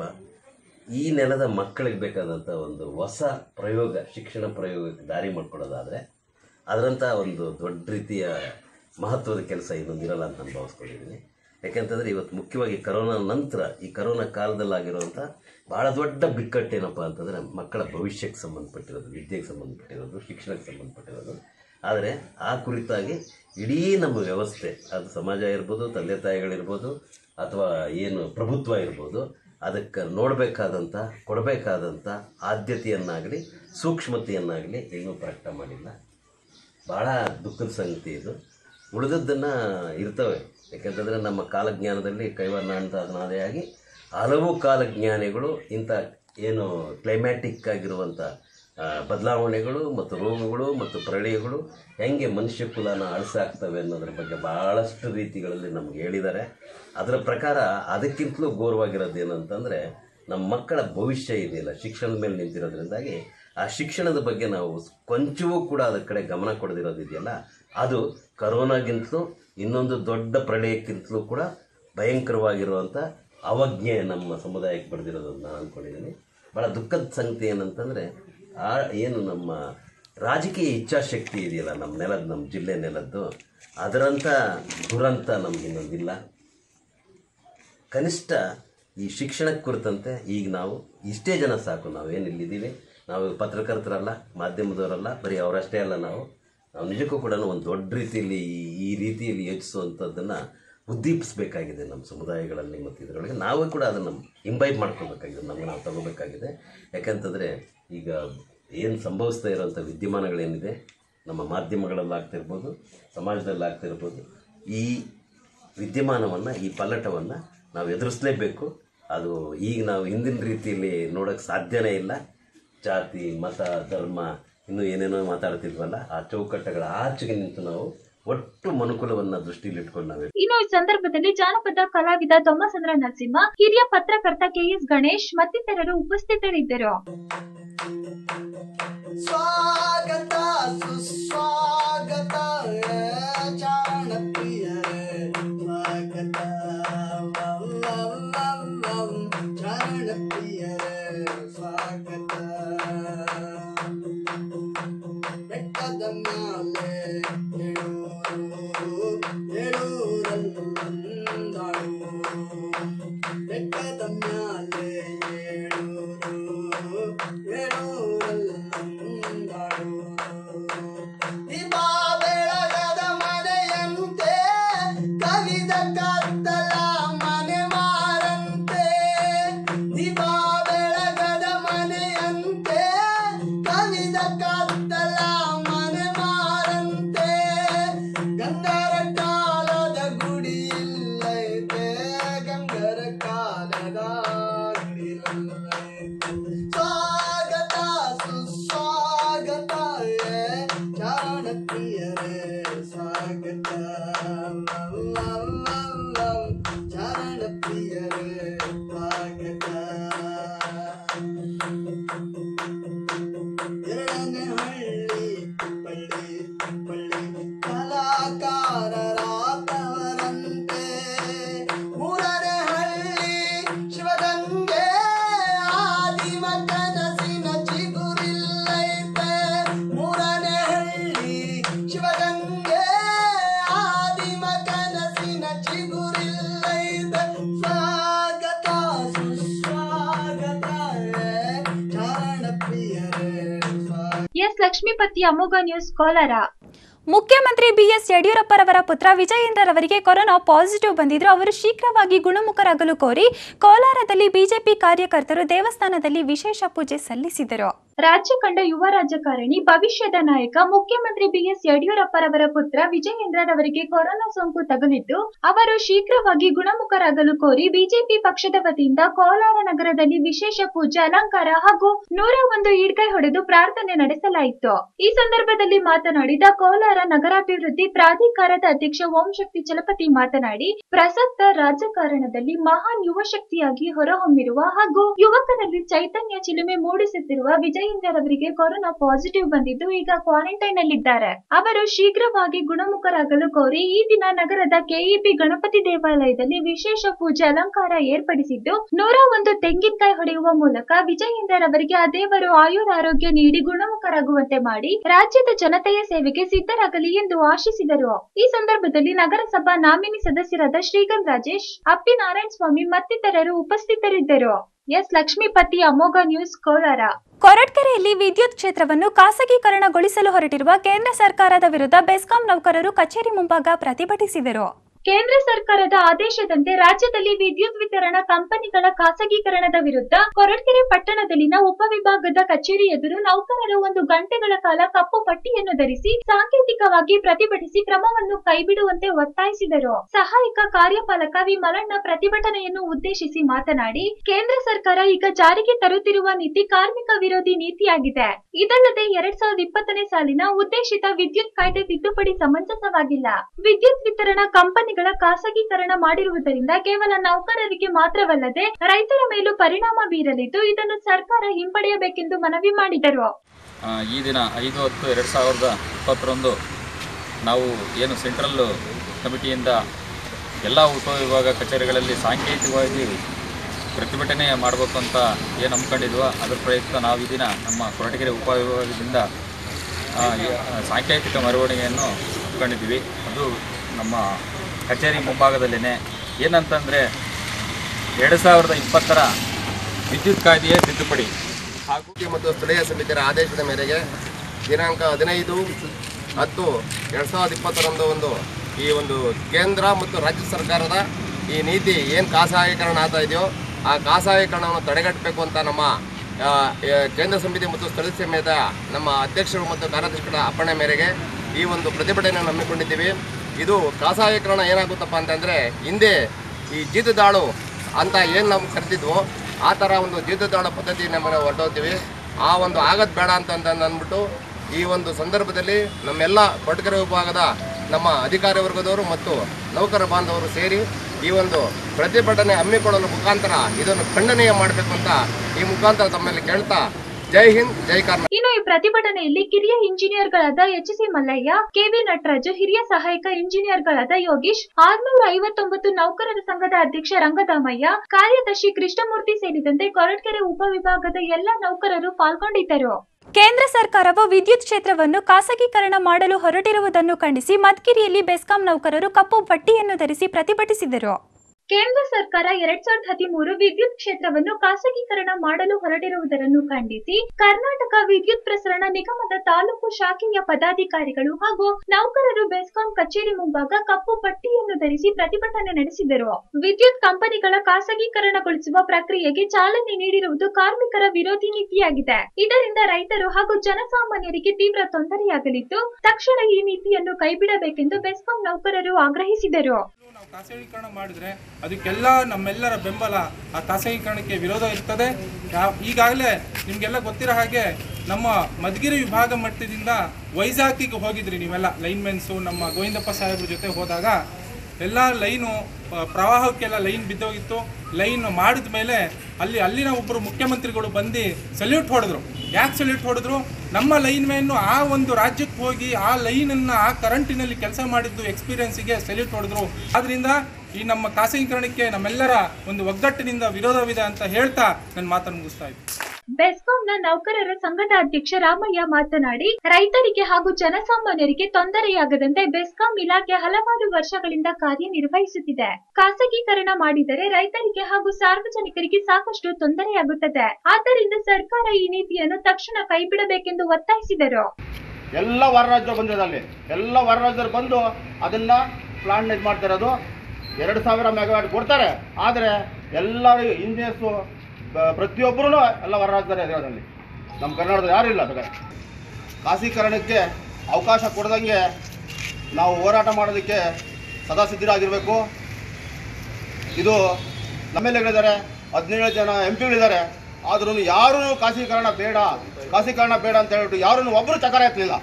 ಈ ನೆಲದ ಮಕ್ಕಳಿಗೆ ಬೇಕಾದಂಥ ಒಂದು ಹೊಸ ಪ್ರಯೋಗ ಶಿಕ್ಷಣ ಪ್ರಯೋಗಕ್ಕೆ ದಾರಿ ಮಾಡಿಕೊಡೋದಾದರೆ ಅದರಂಥ ಒಂದು ದೊಡ್ಡ ರೀತಿಯ ಮಹತ್ವದ ಕೆಲಸ ಇನ್ನೊಂದಿರಲ್ಲ ಅಂತ ನಾನು ಭಾವಿಸ್ಕೊಂಡಿದ್ದೀನಿ ಯಾಕೆಂತಂದರೆ ಇವತ್ತು ಮುಖ್ಯವಾಗಿ ಕರೋನಾ ನಂತರ ಈ ಕರೋನಾ ಕಾಲದಲ್ಲಾಗಿರುವಂಥ ಭಾಳ ದೊಡ್ಡ ಬಿಕ್ಕಟ್ಟೇನಪ್ಪ ಅಂತಂದರೆ ಮಕ್ಕಳ ಭವಿಷ್ಯಕ್ಕೆ ಸಂಬಂಧಪಟ್ಟಿರೋದು ವಿದ್ಯೆಗೆ ಸಂಬಂಧಪಟ್ಟಿರೋದು ಶಿಕ್ಷಣಕ್ಕೆ ಸಂಬಂಧಪಟ್ಟಿರೋದು ಆದರೆ ಆ ಕುರಿತಾಗಿ ಇಡೀ ನಮ್ಮ ವ್ಯವಸ್ಥೆ ಅದು ಸಮಾಜ ಇರ್ಬೋದು ತಂದೆ ತಾಯಿಗಳಿರ್ಬೋದು ಅಥವಾ ಏನು ಪ್ರಭುತ್ವ ಇರ್ಬೋದು ಅದಕ್ಕೆ ನೋಡಬೇಕಾದಂಥ ಕೊಡಬೇಕಾದಂಥ ಆದ್ಯತೆಯನ್ನಾಗಲಿ ಸೂಕ್ಷ್ಮತೆಯನ್ನಾಗಲಿ ಇನ್ನೂ ಪ್ರಕಟ ಮಾಡಿಲ್ಲ ಭಾಳ ದುಃಖದ ಸಂಗತಿ ಇದು ಉಳಿದದ್ದನ್ನು ಇರ್ತವೆ ಯಾಕೆಂತಂದರೆ ನಮ್ಮ ಕಾಲಜ್ಞಾನದಲ್ಲಿ ಕೈವರ್ಣಾಂತನಾದೆಯಾಗಿ ಹಲವು ಕಾಲಜ್ಞಾನಿಗಳು ಇಂಥ ಏನು ಕ್ಲೈಮ್ಯಾಟಿಕ್ ಆಗಿರುವಂಥ ಆ, ಬದಲಾವಣೆಗಳು ಮತ್ತು ರೋಗಗಳು ಮತ್ತು ಪ್ರಳಯಗಳು ಹೆಂಗೆ ಮನುಷ್ಯ ಕುಲನ ಅಳಿಸಾಕ್ತವೆ ಅನ್ನೋದ್ರ ಬಗ್ಗೆ ಭಾಳಷ್ಟು ರೀತಿಗಳಲ್ಲಿ ನಮ್ಗೆ ಹೇಳಿದ್ದಾರೆ ಅದರ ಪ್ರಕಾರ ಅದಕ್ಕಿಂತಲೂ ಘೋರವಾಗಿರೋದು ಏನಂತಂದರೆ ನಮ್ಮ ಮಕ್ಕಳ ಭವಿಷ್ಯ ಇದೆಯಲ್ಲ ಶಿಕ್ಷಣದ ಮೇಲೆ ನಿಂತಿರೋದ್ರಿಂದಾಗಿ ಆ ಶಿಕ್ಷಣದ ಬಗ್ಗೆ ನಾವು ಕೊಂಚವೂ ಕೂಡ ಅದರ ಕಡೆ ಗಮನ ಕೊಡದಿರೋದಿದೆಯಲ್ಲ ಅದು ಕರೋನಾಗಿಂತಲೂ ಇನ್ನೊಂದು ದೊಡ್ಡ ಪ್ರಳಯಕ್ಕಿಂತಲೂ ಕೂಡ ಭಯಂಕರವಾಗಿರುವಂಥ ಅವಜ್ಞೆ ನಮ್ಮ ಸಮುದಾಯಕ್ಕೆ ಬರೆದಿರೋದು ನಾನು ಅಂದ್ಕೊಂಡಿದ್ದೀನಿ ಭಾಳ ದುಃಖದ ಸಂಗತಿ ಏನಂತಂದರೆ ಆ ಏನು ನಮ್ಮ ರಾಜಕೀಯ ಇಚ್ಛಾಶಕ್ತಿ ಇದೆಯಲ್ಲ ನಮ್ಮ ನೆಲದ ನಮ್ಮ ಜಿಲ್ಲೆ ನೆಲದ್ದು ಅದರಂಥ ದುರಂತ ನಮ್ಗೆ ಇನ್ನೊಂದಿಲ್ಲ ಕನಿಷ್ಠ ಈ ಶಿಕ್ಷಣಕ್ಕೆ ಕುರಿತಂತೆ ಈಗ ನಾವು ಇಷ್ಟೇ ಜನ ಸಾಕು ನಾವೇನು ಇಲ್ಲಿದ್ದೀವಿ ನಾವು ಪತ್ರಕರ್ತರಲ್ಲ ಮಾಧ್ಯಮದವರಲ್ಲ ಬರೀ ಅವರಷ್ಟೇ ಅಲ್ಲ ನಾವು ನಾವು ನಿಜಕ್ಕೂ ಕೂಡ ಒಂದು ದೊಡ್ಡ ರೀತಿಯಲ್ಲಿ ಈ- ಈ ರೀತಿಯಲ್ಲಿ ಯೋಚಿಸುವಂಥದ್ದನ್ನು ಉದ್ದೀಪಿಸಬೇಕಾಗಿದೆ ನಮ್ಮ ಸಮುದಾಯಗಳಲ್ಲಿ ಮತ್ತು ಇದರೊಳಗೆ ನಾವೇ ಕೂಡ ಅದನ್ನು ಇಂಬೈಬ್ ಮಾಡ್ಕೋಬೇಕಾಗಿದೆ ನಮಗೆ ನಾವು ತಗೋಬೇಕಾಗಿದೆ ಯಾಕಂತಂದರೆ ಈಗ ಏನು ಸಂಭವಿಸ್ತಾ ಇರೋಂಥ ವಿದ್ಯಮಾನಗಳೇನಿದೆ ನಮ್ಮ ಮಾಧ್ಯಮಗಳಲ್ಲಿ ಆಗ್ತಿರ್ಬೋದು ಸಮಾಜದಲ್ಲಿ ಆಗ್ತಿರ್ಬೋದು ಈ ವಿದ್ಯಮಾನವನ್ನು ಈ ಪಲ್ಲಟವನ್ನು ನಾವು ಎದುರಿಸಲೇಬೇಕು ಅದು ಈಗ ನಾವು ಹಿಂದಿನ ರೀತಿಯಲ್ಲಿ ನೋಡೋಕ್ಕೆ ಸಾಧ್ಯನೇ ಇಲ್ಲ ಜಾತಿ ಮತ ಧರ್ಮ ಇನ್ನೂ ಏನೇನೋ ಮಾತಾಡ್ತಿದ್ವಲ್ಲ ಆ ಚೌಕಟ್ಟುಗಳ ಆಚೆಗೆ ನಿಂತು ನಾವು ಒಟ್ಟು ಮನುಕುಲವನ್ನು ದೃಷ್ಟಿಯಲ್ಲಿಟ್ಕೊಂಡು ನಾವು ಇನ್ನು ಈ ಸಂದರ್ಭದಲ್ಲಿ ಜಾನಪದ ಕಲಾವಿದ ತೊಮ್ಮಸಂದ್ರ ನರಸಿಂಹ ಹಿರಿಯ ಪತ್ರಕರ್ತ ಕೆಎಸ್ ಗಣೇಶ್ ಮತ್ತಿತರರು ಉಪಸ್ಥಿತರಿದ್ದರು ಸ್ವಾಗತ ಸುಸ್ವಾಗತ ಚಾಣಪ್ರಿಯರೇ ಸ್ವಾಗತ ಚಾಣಪ್ರಿಯರೇ ಸ್ವಾಗತ ಬೆಟ್ಟದ ಮ್ಯಾಲೆ ಏಳೂರು ಏಳೂರಲ್ಲೊಂದಾಳು ಬೆಟ್ಟದ ಮ್ಯಾಲೆ ಏಳೂರು ಏಳೂರಲ್ಲೊಂದಾಳು ದೀಪ ಬೆಳಗದ ಮನೆಯಂತೆ ಕವಿದ ಕತ್ತಲ ಮನೆ ಮಾರಂತೆ ದೀಪ ಬೆಳಗದ ಮನೆಯಂತೆ ಕವಿದ ಕತ್ತಲ ಮನೆ ಮಾರಂತೆ ಗಂಗರ ಕಾಲದ ಗುಡಿ ಇಲ್ಲೈತೆ ಗಂಗರ ಕಾಲದ ಗುಡಿ ಇಲ್ಲೈತೆ ಸ್ವಾಗತ ಸುಸ್ವಾಗತ ಚಾರಣಪ್ರಿಯರೇ ಸ್ವಾಗತ ಚಾರಣಪ್ರಿಯರೇ ಎಸ್ ಲಕ್ಷ್ಮೀಪತಿ ಅಮೋಘ ನ್ಯೂಸ್ ಕೋಲಾರ ಮುಖ್ಯಮಂತ್ರಿ ಬಿಎಸ್ ಯಡಿಯೂರಪ್ಪರವರ ಪುತ್ರ ವಿಜಯೇಂದ್ರರವರಿಗೆ ಕೊರೋನಾ ಪಾಸಿಟಿವ್ ಬಂದಿದ್ರು ಅವರು ಶೀಘ್ರವಾಗಿ ಗುಣಮುಖರಾಗಲು ಕೋರಿ ಕೋಲಾರದಲ್ಲಿ ಬಿಜೆಪಿ ಕಾರ್ಯಕರ್ತರು ದೇವಸ್ಥಾನದಲ್ಲಿ ವಿಶೇಷ ಪೂಜೆ ಸಲ್ಲಿಸಿದರು ರಾಜ್ಯ ಕಂಡ ಯುವ ರಾಜಕಾರಣಿ ಭವಿಷ್ಯದ ನಾಯಕ ಮುಖ್ಯಮಂತ್ರಿ ಬಿಎಸ್ ಯಡಿಯೂರಪ್ಪರವರ ಪುತ್ರ ವಿಜಯೇಂದ್ರರವರಿಗೆ ಕೊರೋನಾ ಸೋಂಕು ತಗುಲಿದ್ದು ಅವರು ಶೀಘ್ರವಾಗಿ ಗುಣಮುಖರಾಗಲು ಕೋರಿ ಬಿಜೆಪಿ ಪಕ್ಷದ ವತಿಯಿಂದ ಕೋಲಾರ ನಗರದಲ್ಲಿ ವಿಶೇಷ ಪೂಜೆ ಅಲಂಕಾರ ಹಾಗೂ ನೂರ ಒಂದು ಈಡ್ಕೈ ಹೊಡೆದು ಪ್ರಾರ್ಥನೆ ನಡೆಸಲಾಯಿತು ಈ ಸಂದರ್ಭದಲ್ಲಿ ಮಾತನಾಡಿದ ಕೋಲಾರ ನಗರಾಭಿವೃದ್ಧಿ ಪ್ರಾಧಿಕಾರದ ಅಧ್ಯಕ್ಷ ಓಂ ಶಕ್ತಿ ಚಲಪತಿ ಮಾತನಾಡಿ ಪ್ರಸಕ್ತ ರಾಜಕಾರಣದಲ್ಲಿ ಮಹಾನ್ ಯುವ ಶಕ್ತಿಯಾಗಿ ಹೊರಹೊಮ್ಮಿರುವ ಹಾಗೂ ಯುವಕರಲ್ಲಿ ಚೈತನ್ಯ ಚಿಲುಮೆ ಮೂಡಿಸುತ್ತಿರುವ ವಿಜಯೇಂದ್ರರವರಿಗೆ ಕೊರೋನಾ ಪಾಸಿಟಿವ್ ಬಂದಿದ್ದು ಈಗ ಕ್ವಾರಂಟೈನ್ ನಲ್ಲಿದ್ದಾರೆ ಅವರು ಶೀಘ್ರವಾಗಿ ಗುಣಮುಖರಾಗಲು ಕೋರಿ ಈ ದಿನ ನಗರದ ಕೆಇಬಿ ಗಣಪತಿ ದೇವಾಲಯದಲ್ಲಿ ವಿಶೇಷ ಪೂಜೆ ಅಲಂಕಾರ ಏರ್ಪಡಿಸಿದ್ದು ನೂರ ಒಂದು ತೆಂಗಿನಕಾಯಿ ಹೊಡೆಯುವ ಮೂಲಕ ವಿಜಯೇಂದ್ರರವರಿಗೆ ಆ ದೇವರು ಆಯುರಾರೋಗ್ಯ ನೀಡಿ ಗುಣಮುಖರಾಗುವಂತೆ ಮಾಡಿ ರಾಜ್ಯದ ಜನತೆಯ ಸೇವೆಗೆ ಸಿದ್ಧರಾಗಲಿ ಎಂದು ಆಶಿಸಿದರು ಈ ಸಂದರ್ಭದಲ್ಲಿ ನಗರಸಭಾ ನಾಮಿನಿ ಸದಸ್ಯರಾದ ಶ್ರೀಗಂಧ್ ರಾಜೇಶ್ ಅಪ್ಪಿ ನಾರಾಯಣ ಸ್ವಾಮಿ ಮತ್ತಿತರರು ಉಪಸ್ಥಿತರಿದ್ದರು ಎಸ್ ಲಕ್ಷ್ಮೀಪತಿ ಅಮೋಘ ನ್ಯೂಸ್ ಕೋಲಾರ ಕೊರಟ್ಕೆರೆಯಲ್ಲಿ ವಿದ್ಯುತ್ ಕ್ಷೇತ್ರವನ್ನು ಖಾಸಗೀಕರಣಗೊಳಿಸಲು ಹೊರಟಿರುವ ಕೇಂದ್ರ ಸರ್ಕಾರದ ವಿರುದ್ಧ ಬೆಸ್ಕಾಂ ನೌಕರರು ಕಚೇರಿ ಮುಂಭಾಗ ಪ್ರತಿಭಟಿಸಿದರು ಕೇಂದ್ರ ಸರ್ಕಾರದ ಆದೇಶದಂತೆ ರಾಜ್ಯದಲ್ಲಿ ವಿದ್ಯುತ್ ವಿತರಣಾ ಕಂಪನಿಗಳ ಖಾಸಗೀಕರಣದ ವಿರುದ್ಧ ಕೊರಟಗೆರೆ ಪಟ್ಟಣದಲ್ಲಿನ ಉಪವಿಭಾಗದ ಕಚೇರಿ ಎದುರು ನೌಕರರು ಒಂದು ಗಂಟೆಗಳ ಕಾಲ ಕಪ್ಪು ಪಟ್ಟಿಯನ್ನು ಧರಿಸಿ ಸಾಂಕೇತಿಕವಾಗಿ ಪ್ರತಿಭಟಿಸಿ ಕ್ರಮವನ್ನು ಕೈಬಿಡುವಂತೆ ಒತ್ತಾಯಿಸಿದರು ಸಹಾಯಕ ಕಾರ್ಯಪಾಲಕ ವಿ ಮಲಣ್ಣ ಪ್ರತಿಭಟನೆಯನ್ನು ಉದ್ದೇಶಿಸಿ ಮಾತನಾಡಿ ಕೇಂದ್ರ ಸರ್ಕಾರ ಈಗ ಜಾರಿಗೆ ತರುತ್ತಿರುವ ನೀತಿ ಕಾರ್ಮಿಕ ವಿರೋಧಿ ನೀತಿಯಾಗಿದೆ ಇದಲ್ಲದೆ ಎರಡ್ ಸಾವಿರದ ಇಪ್ಪತ್ತನೇ ಸಾಲಿನ ಉದ್ದೇಶಿತ ವಿದ್ಯುತ್ ಕಾಯ್ದೆ ತಿದ್ದುಪಡಿ ಸಮಂಜಸವಾಗಿಲ್ಲ ವಿದ್ಯುತ್ ವಿತರಣಾ ಕಂಪನಿಗಳ ಖಾಸಗೀಕರಣ ಮಾಡಿರುವುದರಿಂದ ಕೇವಲ ನೌಕರರಿಗೆ ಮಾತ್ರವಲ್ಲದೆ ರೈತರ ಮೇಲೂ ಪರಿಣಾಮ ಬೀರಲಿದ್ದು ಇದನ್ನು ಸರ್ಕಾರ ಹಿಂಪಡೆಯಬೇಕೆಂದು ಮನವಿ ಮಾಡಿದರು ಆ, ಈ ದಿನ ಐದು ಹತ್ತು ಎರಡು ಸಾವಿರದ ಇಪ್ಪತ್ತರಂದು ನಾವು ಏನು ಸೆಂಟ್ರಲ್ ಕಮಿಟಿಯಿಂದ ಎಲ್ಲ ಉಪವಿಭಾಗ ಕಚೇರಿಗಳಲ್ಲಿ ಸಾಂಕೇತಿಕವಾಗಿ ಪ್ರತಿಭಟನೆ ಮಾಡಬೇಕು ಅಂತ ಏನು ಹಮ್ಮಿಕೊಂಡಿದ್ವೋ ಅದರ ಪ್ರಯುಕ್ತ ನಾವು ಈ ದಿನ ನಮ್ಮ ಕೊರಟಗೆರೆ ಉಪವಿಭಾಗದಿಂದ ಆ, ಈ- ಆ, ಸಾಂಕೇತಿಕ ಮೆರವಣಿಗೆಯನ್ನು ಹಮ್ಮಿಕೊಂಡಿದ್ವಿ ಅದು ನಮ್ಮ ಕಚೇರಿ ಮುಂಭಾಗದಲ್ಲೇ ಏನಂತಂದರೆ ಎರಡು ಸಾವಿರದ ಇಪ್ಪತ್ತರ ವಿದ್ಯುತ್ ಕಾಯ್ದೆಯ ತಿದ್ದುಪಡಿ ಹಾಗೂ ಮತ್ತು ಸ್ಥಳೀಯ ಸಮಿತಿಯರ ಆದೇಶದ ಮೇರೆಗೆ ದಿನಾಂಕ ಹದಿನೈದು ಹತ್ತು ಎರಡು ಸಾವಿರದ ಇಪ್ಪತ್ತರಂದು ಒಂದು ಈ ಒಂದು ಕೇಂದ್ರ ಮತ್ತು ರಾಜ್ಯ ಸರ್ಕಾರದ ಈ ನೀತಿ ಏನು ಖಾಸಗೀಕರಣ ಆಗ್ತಾ ಇದೆಯೋ ಆ ಖಾಸಗೀಕರಣವನ್ನು ತಡೆಗಟ್ಟಬೇಕು ಅಂತ ನಮ್ಮ ಆ, ಆ, ಕೇಂದ್ರ ಸಮಿತಿ ಮತ್ತು ಸ್ಥಳೀಯ ಸಮಿತ ನಮ್ಮ ಅಧ್ಯಕ್ಷರು ಮತ್ತು ಕಾರ್ಯಾಧ್ಯಕ್ಷರ ಅಪ್ಪಣೆ ಮೇರೆಗೆ ಈ ಒಂದು ಪ್ರತಿಭಟನೆಯನ್ನು ಹಮ್ಮಿಕೊಂಡಿದ್ದೀವಿ ಇದು ಖಾಸಗೀಕರಣ ಏನಾಗುತ್ತಪ್ಪ ಅಂತಂದರೆ ಹಿಂದೆ ಈ ಜೀತದಾಳು ಅಂತ ಏನು ನಾವು ಕರೆದಿದ್ವೋ ಆ ಥರ ಒಂದು ಜೀತದಾಳ ಪದ್ಧತಿ ನಮ್ಮನ್ನು ಹೊರಟೋಗ್ತೀವಿ ಆ ಒಂದು ಆಗದ್ ಬೇಡ ಅಂತ ಅಂದ್ಬಿಟ್ಟು ಈ ಒಂದು ಸಂದರ್ಭದಲ್ಲಿ ನಮ್ಮೆಲ್ಲ ಕೊಟ್ಗೆರೆ ವಿಭಾಗದ ನಮ್ಮ ಅಧಿಕಾರಿ ವರ್ಗದವರು ಮತ್ತು ನೌಕರ ಬಾಂಧವರು ಸೇರಿ ಈ ಒಂದು ಪ್ರತಿಭಟನೆ ಹಮ್ಮಿಕೊಳ್ಳಲು ಮುಖಾಂತರ ಇದನ್ನು ಖಂಡನೀಯ ಮಾಡಬೇಕು ಅಂತ ಈ ಮುಖಾಂತರ ತಮ್ಮಲ್ಲಿ ಕೇಳ್ತಾ ಜೈ ಹಿಂದ್ ಜೈ ಕರ್ನಾಟಕ ಇನ್ನು ಈ ಪ್ರತಿಭಟನೆಯಲ್ಲಿ ಕಿರಿಯ ಇಂಜಿನಿಯರ್ಗಳಾದ H C Mallaiah KV Nataraju ಹಿರಿಯ ಸಹಾಯಕ ಇಂಜಿನಿಯರ್ಗಳಾದ ಯೋಗೀಶ್ ಆರ್ನೂರ ಐವತ್ತೊಂಬತ್ತು ನೌಕರರ ಸಂಘದ ಅಧ್ಯಕ್ಷ ರಂಗದಾಮಯ್ಯ ಕಾರ್ಯದರ್ಶಿ ಕೃಷ್ಣಮೂರ್ತಿ ಸೇರಿದಂತೆ ಕೊರಟಗೆರೆ ಉಪವಿಭಾಗದ ಎಲ್ಲ ನೌಕರರು ಪಾಲ್ಗೊಂಡಿದ್ದರು ಕೇಂದ್ರ ಸರ್ಕಾರವು ವಿದ್ಯುತ್ ಕ್ಷೇತ್ರವನ್ನು ಖಾಸಗೀಕರಣ ಮಾಡಲು ಹೊರಟಿರುವುದನ್ನು ಖಂಡಿಸಿ ಮದ್ಕಿರಿಯಲ್ಲಿ ಬೆಸ್ಕಾಂ ನೌಕರರು ಕಪ್ಪು ಪಟ್ಟಿಯನ್ನು ಧರಿಸಿ ಪ್ರತಿಭಟಿಸಿದರು ಕೇಂದ್ರ ಸರ್ಕಾರ ಎರಡ್ ಸಾವಿರದ ಹದಿಮೂರು ವಿದ್ಯುತ್ ಕ್ಷೇತ್ರವನ್ನು ಖಾಸಗೀಕರಣ ಮಾಡಲು ಹೊರಟಿರುವುದನ್ನು ಖಂಡಿಸಿ ಕರ್ನಾಟಕ ವಿದ್ಯುತ್ ಪ್ರಸರಣ ನಿಗಮದ ತಾಲೂಕು ಶಾಖೆಯ ಪದಾಧಿಕಾರಿಗಳು ಹಾಗೂ ನೌಕರರು ಬೆಸ್ಕಾಂ ಕಚೇರಿ ಮುಂಭಾಗ ಕಪ್ಪು ಪಟ್ಟಿಯನ್ನು ಧರಿಸಿ ಪ್ರತಿಭಟನೆ ನಡೆಸಿದರು ವಿದ್ಯುತ್ ಕಂಪನಿಗಳ ಖಾಸಗೀಕರಣಗೊಳಿಸುವ ಪ್ರಕ್ರಿಯೆಗೆ ಚಾಲನೆ ನೀಡಿರುವುದು ಕಾರ್ಮಿಕರ ವಿರೋಧಿ ನೀತಿಯಾಗಿದೆ ಇದರಿಂದ ರೈತರು ಹಾಗೂ ಜನಸಾಮಾನ್ಯರಿಗೆ ತೀವ್ರ ತೊಂದರೆಯಾಗಲಿದ್ದು ತಕ್ಷಣ ಈ ನೀತಿಯನ್ನು ಕೈಬಿಡಬೇಕೆಂದು ಬೆಸ್ಕಾಂ ನೌಕರರು ಆಗ್ರಹಿಸಿದರು ನಾವು ಖಾಸಗೀಕರಣ ಮಾಡಿದ್ರೆ ಅದಕ್ಕೆಲ್ಲ ನಮ್ಮೆಲ್ಲರ ಬೆಂಬಲ ಆ ಖಾಸಗೀಕರಣಕ್ಕೆ ವಿರೋಧ ಇರ್ತದೆ ಯಾ- ಈಗಾಗಲೇ ನಿಮಗೆಲ್ಲ ಗೊತ್ತಿರೋ ಹಾಗೆ ನಮ್ಮ ಮಧುಗಿರಿ ವಿಭಾಗ ಮಟ್ಟದಿಂದ ವೈಜಾಗಿಗೆ ಹೋಗಿದ್ರಿ ನೀವೆಲ್ಲ ಲೈನ್ಮೆನ್ಸು ನಮ್ಮ ಗೋವಿಂದಪ್ಪ ಸಾಹೇಬ್ರ ಜೊತೆ ಹೋದಾಗ ಎಲ್ಲ ಲೈನು ಆ, ಪ್ರವಾಹಕ್ಕೆಲ್ಲ ಲೈನ್ ಬಿದ್ದೋಗಿತ್ತು ಲೈನ್ ಮಾಡಿದ ಮೇಲೆ ಅಲ್ಲಿ ಅಲ್ಲಿನ ಒಬ್ಬರು ಮುಖ್ಯಮಂತ್ರಿಗಳು ಬಂದು ಸಲ್ಯೂಟ್ ಹೊಡೆದ್ರು ಯಾಕೆ ಸಲ್ಯೂಟ್ ಹೊಡೆದ್ರು ನಮ್ಮ ಲೈನ್ ಮ್ಯಾನು ಆ ಒಂದು ರಾಜ್ಯಕ್ಕೆ ಹೋಗಿ ಆ ಲೈನನ್ನು ಆ ಕರೆಂಟಿನಲ್ಲಿ ಕೆಲಸ ಮಾಡಿದ್ದು ಎಕ್ಸ್ಪೀರಿಯನ್ಸಿಗೆ ಸಲ್ಯೂಟ್ ಹೊಡೆದ್ರು ಆದ್ರಿಂದ ಈ ನಮ್ಮ ಖಾಸಗೀಕರಣಕ್ಕೆ ನಮ್ಮೆಲ್ಲರ ಒಂದು ಒಗ್ಗಟ್ಟಿನಿಂದ ವಿರೋಧವಿದೆ ಅಂತ ಹೇಳ್ತಾ ನನ್ನ ಮಾತನ್ನು ಮುಗಿಸ್ತಾ ಇದ್ದೀನಿ ಬೆಸ್ಕಾಂನ ನೌಕರರ ಸಂಘದ ಅಧ್ಯಕ್ಷ ರಾಮಯ್ಯ ಮಾತನಾಡಿ ರೈತರಿಗೆ ಹಾಗೂ ಜನಸಾಮಾನ್ಯರಿಗೆ ತೊಂದರೆಯಾಗದಂತೆ ಬೆಸ್ಕಾಂ ಇಲಾಖೆ ಹಲವಾರು ವರ್ಷಗಳಿಂದ ಕಾರ್ಯನಿರ್ವಹಿಸುತ್ತಿದೆ ಖಾಸಗೀಕರಣ ಮಾಡಿದರೆ ರೈತರಿಗೆ ಹಾಗೂ ಸಾರ್ವಜನಿಕರಿಗೆ ಸಾಕಷ್ಟು ತೊಂದರೆಯಾಗುತ್ತದೆ ಆದ್ದರಿಂದ ಸರ್ಕಾರ ಈ ನೀತಿಯನ್ನು ತಕ್ಷಣ ಕೈಬಿಡಬೇಕೆಂದು ಒತ್ತಾಯಿಸಿದರು ಎಲ್ಲ ಹೊರ ರಾಜ್ಯ ಬಂದಿದೆ ಅಲ್ಲಿ ಎಲ್ಲ ಹೊರ ರಾಜ್ಯರು ಬಂದು ಅದನ್ನ ಪ್ಲಾನ್ ಇದು ಮಾಡ್ತಿರೋದು ಎರಡು ಸಾವಿರ ಮೆಗಾವಾಟ್ ಕೊಡ್ತಾರೆ ಆದರೆ ಎಲ್ಲರೂ ಇಂಜಿನಿಯರ್ಸು ಪ್ರತಿಯೊಬ್ಬರೂ ಎಲ್ಲ ಹೊರ ರಾಜ್ಯದಲ್ಲೇ ಇರೋದಲ್ಲಿ ನಮ್ಮ ಕರ್ನಾಟಕದ ಯಾರೂ ಇಲ್ಲ ಅದಕ್ಕೆ ಖಾಸೀಕರಣಕ್ಕೆ ಅವಕಾಶ ಕೊಡ್ದಂಗೆ ನಾವು ಹೋರಾಟ ಮಾಡೋದಕ್ಕೆ ಸದಾ ಸಿದ್ಧರಾಗಿರಬೇಕು ಇದು ನಮ್ಮೆಲ್ಲಿದ್ದಾರೆ ಹದಿನೇಳು ಜನ ಎಂ ಪಿಗಳಿದ್ದಾರೆ ಆದ್ರೂ ಯಾರೂ ಖಾಸೀಕರಣ ಬೇಡ ಖಾಸೀಕರಣ ಬೇಡ ಅಂತ ಹೇಳ್ಬಿಟ್ಟು ಯಾರೂ ಒಬ್ಬರು ಚಕಾರ ಎತ್ತಲಿಲ್ಲ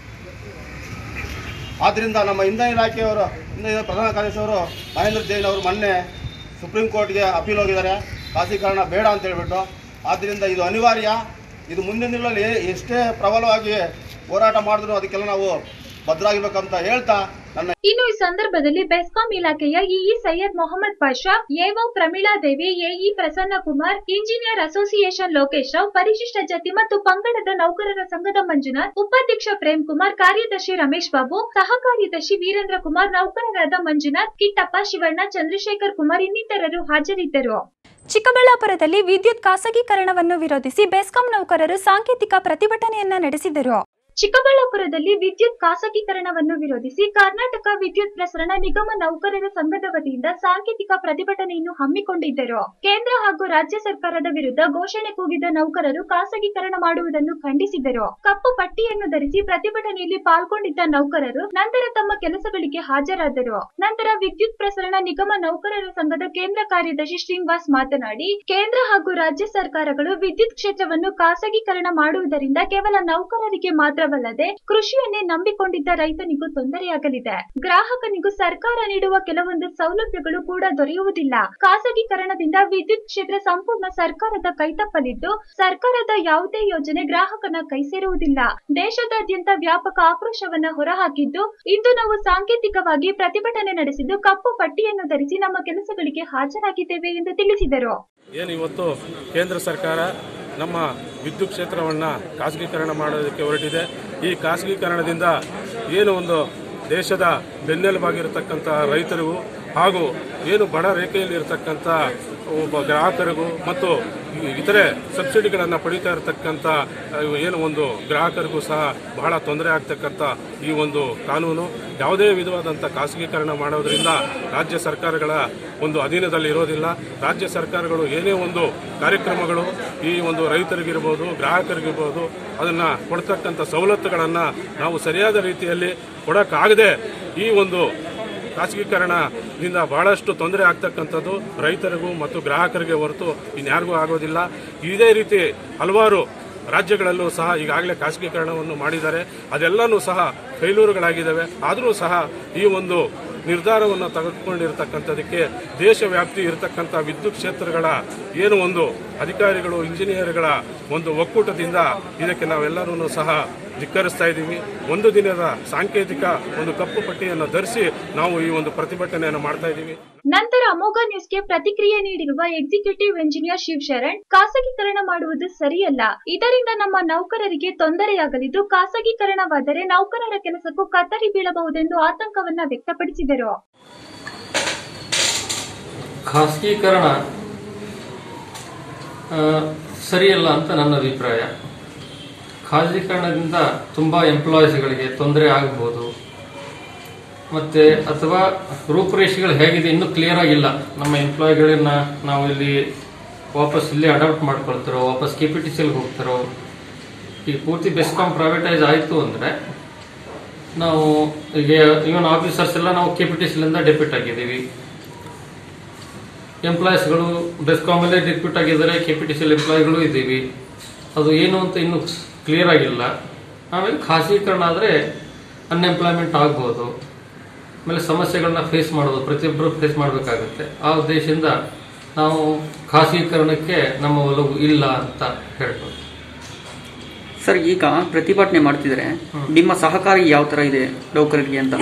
ಆದ್ದರಿಂದ ನಮ್ಮ ಇಂಧನ ಇಲಾಖೆಯವರು ಇಂಧನ ಪ್ರಧಾನ ಕಾರ್ಯದರ್ಶಿ ಅವರು ಮಹೇಂದ್ರ ಜೈನ್ ಅವರು ಮೊನ್ನೆ ಸುಪ್ರೀಂ ಕೋರ್ಟ್ಗೆ ಅಪೀಲ್ ಹೋಗಿದ್ದಾರೆ ಖಾಸೀಕರಣ ಬೇಡ ಅಂತ ಹೇಳ್ಬಿಟ್ಟು ಆದ್ದರಿಂದ ಇದು ಅನಿವಾರ್ಯ ಇದು ಮುಂದಿನ ದಿನಗಳಲ್ಲಿ ಎಷ್ಟೇ ಪ್ರಬಲವಾಗಿ ಹೋರಾಟ ಮಾಡಿದ್ರು ಅದಕ್ಕೆಲ್ಲ ನಾವು ಭದ್ರಾಗಿರ್ಬೇಕಂತ ಹೇಳ್ತಾ ನನ್ನ ಇನ್ನು ಈ ಸಂದರ್ಭದಲ್ಲಿ ಬೆಸ್ಕಾಂ ಇಲಾಖೆಯ EE Syed Mohammed Pasha AO Prameela Devi AE Prasanna Kumar engineer association Lokesh Rao ಪರಿಶಿಷ್ಟ ಜಾತಿ ಮತ್ತು ಪಂಗಡದ ನೌಕರರ ಸಂಘದ ಮಂಜುನಾಥ್ ಉಪಾಧ್ಯಕ್ಷ ಪ್ರೇಮ್ ಕುಮಾರ್ ಕಾರ್ಯದರ್ಶಿ ರಮೇಶ್ ಬಾಬು ಸಹ ಕಾರ್ಯದರ್ಶಿ ವೀರೇಂದ್ರ ಕುಮಾರ್ ನೌಕರರಾದ ಮಂಜುನಾಥ್ ಕಿಟ್ಟಪ್ಪ ಶಿವಣ್ಣ ಚಂದ್ರಶೇಖರ್ ಕುಮಾರ್ ಇನ್ನಿತರರು ಹಾಜರಿದ್ದರು ಚಿಕ್ಕಬಳ್ಳಾಪುರದಲ್ಲಿ ವಿದ್ಯುತ್ ಖಾಸಗೀಕರಣವನ್ನು ವಿರೋಧಿಸಿ ಬೆಸ್ಕಾಂ ನೌಕರರು ಸಾಂಕೇತಿಕ ಪ್ರತಿಭಟನೆಯನ್ನ ನಡೆಸಿದರು ಚಿಕ್ಕಬಳ್ಳಾಪುರದಲ್ಲಿ ವಿದ್ಯುತ್ ಖಾಸಗೀಕರಣವನ್ನು ವಿರೋಧಿಸಿ ಕರ್ನಾಟಕ ವಿದ್ಯುತ್ ಪ್ರಸರಣ ನಿಗಮ ನೌಕರರ ಸಂಘದ ವತಿಯಿಂದ ಸಾಂಕೇತಿಕ ಪ್ರತಿಭಟನೆಯನ್ನು ಹಮ್ಮಿಕೊಂಡಿದ್ದರು ಕೇಂದ್ರ ಹಾಗೂ ರಾಜ್ಯ ಸರ್ಕಾರದ ವಿರುದ್ಧ ಘೋಷಣೆ ಕೂಗಿದ ನೌಕರರು ಖಾಸಗೀಕರಣ ಮಾಡುವುದನ್ನು ಖಂಡಿಸಿದರು ಕಪ್ಪು ಪಟ್ಟಿಯನ್ನು ಧರಿಸಿ ಪ್ರತಿಭಟನೆಯಲ್ಲಿ ಪಾಲ್ಗೊಂಡಿದ್ದ ನೌಕರರು ನಂತರ ತಮ್ಮ ಕೆಲಸಗಳಿಗೆ ಹಾಜರಾದರು ನಂತರ ವಿದ್ಯುತ್ ಪ್ರಸರಣ ನಿಗಮ ನೌಕರರ ಸಂಘದ ಕೇಂದ್ರ ಕಾರ್ಯದರ್ಶಿ ಶ್ರೀನಿವಾಸ್ ಮಾತನಾಡಿ ಕೇಂದ್ರ ಹಾಗೂ ರಾಜ್ಯ ಸರ್ಕಾರಗಳು ವಿದ್ಯುತ್ ಕ್ಷೇತ್ರವನ್ನು ಖಾಸಗೀಕರಣ ಮಾಡುವುದರಿಂದ ಕೇವಲ ನೌಕರರಿಗೆ ಮಾತ್ರವಲ್ಲದೆ ಕೃಷಿಯನ್ನೇ ನಂಬಿಕೊಂಡಿದ್ದ ರೈತನಿಗೂ ತೊಂದರೆಯಾಗಲಿದೆ ಗ್ರಾಹಕನಿಗೂ ಸರ್ಕಾರ ನೀಡುವ ಕೆಲವೊಂದು ಸೌಲಭ್ಯಗಳು ಕೂಡ ದೊರೆಯುವುದಿಲ್ಲ ಖಾಸಗೀಕರಣದಿಂದ ವಿದ್ಯುತ್ ಕ್ಷೇತ್ರ ಸಂಪೂರ್ಣ ಸರ್ಕಾರದ ಕೈತಪ್ಪಲಿದ್ದು ಸರ್ಕಾರದ ಯಾವುದೇ ಯೋಜನೆ ಗ್ರಾಹಕನ ಕೈ ಸೇರುವುದಿಲ್ಲ ದೇಶದಾದ್ಯಂತ ವ್ಯಾಪಕ ಆಕ್ರೋಶವನ್ನ ಹೊರಹಾಕಿದ್ದು ಇಂದು ನಾವು ಸಾಂಕೇತಿಕವಾಗಿ ಪ್ರತಿಭಟನೆ ನಡೆಸಿದ್ದು ಕಪ್ಪು ಪಟ್ಟಿಯನ್ನು ಧರಿಸಿ ನಮ್ಮ ಕೆಲಸಗಳಿಗೆ ಹಾಜರಾಗಿದ್ದೇವೆ ಎಂದು ತಿಳಿಸಿದರು ಏನು ಇವತ್ತು ಕೇಂದ್ರ ಸರ್ಕಾರ ನಮ್ಮ ವಿದ್ಯುತ್ ಕ್ಷೇತ್ರವನ್ನು ಖಾಸಗೀಕರಣ ಮಾಡೋದಕ್ಕೆ ಹೊರಟಿದೆ ಈ ಖಾಸಗೀಕರಣದಿಂದ ಏನು ಒಂದು ದೇಶದ ಬೆನ್ನೆಲುಬಾಗಿರತಕ್ಕಂಥ ರೈತರಿಗೂ ಹಾಗೂ ಏನು ಬಡ ರೇಖೆಯಲ್ಲಿ ಇರತಕ್ಕಂಥ ಒಬ್ಬ ಗ್ರಾಹಕರಿಗೂ ಮತ್ತು ಇತರೆ ಸಬ್ಸಿಡಿಗಳನ್ನು ಪಡೀತಾ ಇರತಕ್ಕಂಥ ಅಹ್, ಏನು ಒಂದು ಗ್ರಾಹಕರಿಗೂ ಸಹ ಬಹಳ ತೊಂದರೆ ಆಗ್ತಕ್ಕಂಥ ಈ ಒಂದು ಕಾನೂನು ಯಾವುದೇ ವಿಧವಾದಂಥ ಖಾಸಗೀಕರಣ ಮಾಡೋದರಿಂದ ರಾಜ್ಯ ಸರ್ಕಾರಗಳ ಒಂದು ಅಧೀನದಲ್ಲಿ ಇರೋದಿಲ್ಲ ರಾಜ್ಯ ಸರ್ಕಾರಗಳು ಏನೇ ಒಂದು ಕಾರ್ಯಕ್ರಮಗಳು ಈ ಒಂದು ರೈತರಿಗಿರ್ಬೋದು ಗ್ರಾಹಕರಿಗಿರ್ಬೋದು ಅದನ್ನು ಕೊಡ್ತಕ್ಕಂಥ ಸವಲತ್ತುಗಳನ್ನು ನಾವು ಸರಿಯಾದ ರೀತಿಯಲ್ಲಿ ಕೊಡೋಕ್ಕಾಗದೆ ಈ ಒಂದು ಖಾಸಗೀಕರಣದಿಂದ ಬಹಳಷ್ಟು ತೊಂದರೆ ಆಗ್ತಕ್ಕಂಥದ್ದು ರೈತರಿಗೂ ಮತ್ತು ಗ್ರಾಹಕರಿಗೆ ಹೊರತು ಇನ್ಯಾರಿಗೂ ಆಗೋದಿಲ್ಲ ಇದೇ ರೀತಿ ಹಲವಾರು ರಾಜ್ಯಗಳಲ್ಲೂ ಸಹ ಈಗಾಗಲೇ ಖಾಸಗೀಕರಣವನ್ನು ಮಾಡಿದ್ದಾರೆ ಅದೆಲ್ಲನೂ ಸಹ ಫೈಲೂರುಗಳಾಗಿದ್ದಾವೆ ಆದರೂ ಸಹ ಈ ಒಂದು ನಿರ್ಧಾರವನ್ನು ತೆಗೆದುಕೊಂಡಿರ್ತಕ್ಕಂಥದಕ್ಕೆ ದೇಶವ್ಯಾಪ್ತಿ ಇರತಕ್ಕಂಥ ವಿದ್ಯುತ್ ಕ್ಷೇತ್ರಗಳ ಏನು ಒಂದು ಅಧಿಕಾರಿಗಳು ಇಂಜಿನಿಯರ್ಗಳ ಒಂದು ಒಕ್ಕೂಟದಿಂದ ಇದಕ್ಕೆ ನಾವೆಲ್ಲರೂ ಸಹ ಧಿಕ್ಕರಿಸ್ತಾ ಇದ್ದೀವಿ ಒಂದು ದಿನದ ಸಾಂಕೇತಿಕ ಒಂದು ಕಪ್ಪು ಪಟ್ಟಿಯನ್ನು ಧರಿಸಿ ನಾವು ಈ ಒಂದು ಪ್ರತಿಭಟನೆಯನ್ನು ಮಾಡ್ತಾ ಇದ್ದೀವಿ ನಂತರ ಅಮೋಘ ನ್ಯೂಸ್ಗೆ ಪ್ರತಿಕ್ರಿಯೆ ನೀಡಿರುವ ಎಕ್ಸಿಕ್ಯೂಟಿವ್ ಎಂಜಿನಿಯರ್ ಶಿವಶರಣ್ ಖಾಸಗೀಕರಣ ಮಾಡುವುದು ಸರಿಯಲ್ಲ ಇದರಿಂದ ನಮ್ಮ ನೌಕರರಿಗೆ ತೊಂದರೆಯಾಗಲಿದ್ದು ಖಾಸಗೀಕರಣವಾದರೆ ನೌಕರರ ಕೆಲಸಕ್ಕೂ ಕತ್ತರಿ ಬೀಳಬಹುದೆಂದು ಆತಂಕವನ್ನ ವ್ಯಕ್ತಪಡಿಸಿದರು ಖಾಸಗೀಕರಣ ಆ, ಸರಿಯಲ್ಲ ಅಂತ ನನ್ನ ಅಭಿಪ್ರಾಯ ಖಾಸಗೀಕರಣದಿಂದ ತುಂಬ ಎಂಪ್ಲಾಯೀಸ್ಗಳಿಗೆ ತೊಂದರೆ ಆಗ್ಬೋದು ಮತ್ತು ಅಥವಾ ರೂಪುರೇಷೆಗಳು ಹೇಗಿದೆ ಇನ್ನೂ ಕ್ಲಿಯರ್ ಆಗಿಲ್ಲ ನಮ್ಮ ಎಂಪ್ಲಾಯಿಗಳನ್ನ ನಾವು ಇಲ್ಲಿ ವಾಪಸ್ ಇಲ್ಲಿ ಅಡಾಪ್ಟ್ ಮಾಡ್ಕೊಳ್ತಾರೋ ವಾಪಸ್ ಕೆ ಪಿ ಟಿ ಸಿಲ್ಗೆ ಹೋಗ್ತಾರೋ ಈಗ ಪೂರ್ತಿ ಬೆಸ್ಕಾಂ ಪ್ರೈವೇಟೈಸ್ ಆಯಿತು ಅಂದರೆ ನಾವು ಈಗ ಇವನ್ ಆಫೀಸರ್ಸ್ ಎಲ್ಲ ನಾವು ಕೆ ಪಿ ಟಿ ಸಿಲಿಂದ ಡೆಪ್ಯೂಟ್ ಆಗಿದ್ದೀವಿ ಎಂಪ್ಲಾಯೀಸ್ಗಳು ಬೆಸ್ಕಾಮಲ್ಲೇ ಡಿಪ್ಯೂಟ್ ಆಗಿದ್ದಾರೆ ಕೆ ಪಿ ಟಿ ಸಿ ಎಂಪ್ಲಾಯಿಗಳು ಇದ್ದೀವಿ ಅದು ಏನು ಅಂತ ಇನ್ನೂ ಕ್ಲಿಯರ್ ಆಗಿಲ್ಲ ಆಮೇಲೆ ಖಾಸಗೀಕರಣ ಆದರೆ ಅನ್ಎಂಪ್ಲಾಯ್ಮೆಂಟ್ ಆಗ್ಬೋದು ಆಮೇಲೆ ಸಮಸ್ಯೆಗಳನ್ನ ಫೇಸ್ ಮಾಡೋದು ಪ್ರತಿಯೊಬ್ಬರು ಫೇಸ್ ಮಾಡಬೇಕಾಗುತ್ತೆ ಆ ಉದ್ದೇಶದಿಂದ ನಾವು ಖಾಸಗೀಕರಣಕ್ಕೆ ನಮ್ಮ ಒಲವು ಇಲ್ಲ ಅಂತ ಹೇಳ್ಬೋದು ಸರ್ ಈಗ ಪ್ರತಿಭಟನೆ ಮಾಡ್ತಿದ್ರೆ ನಿಮ್ಮ ಸಹಕಾರಿ ಯಾವ ತರ ಇದೆ ನೌಕರರಿಗೆ ಅಂತ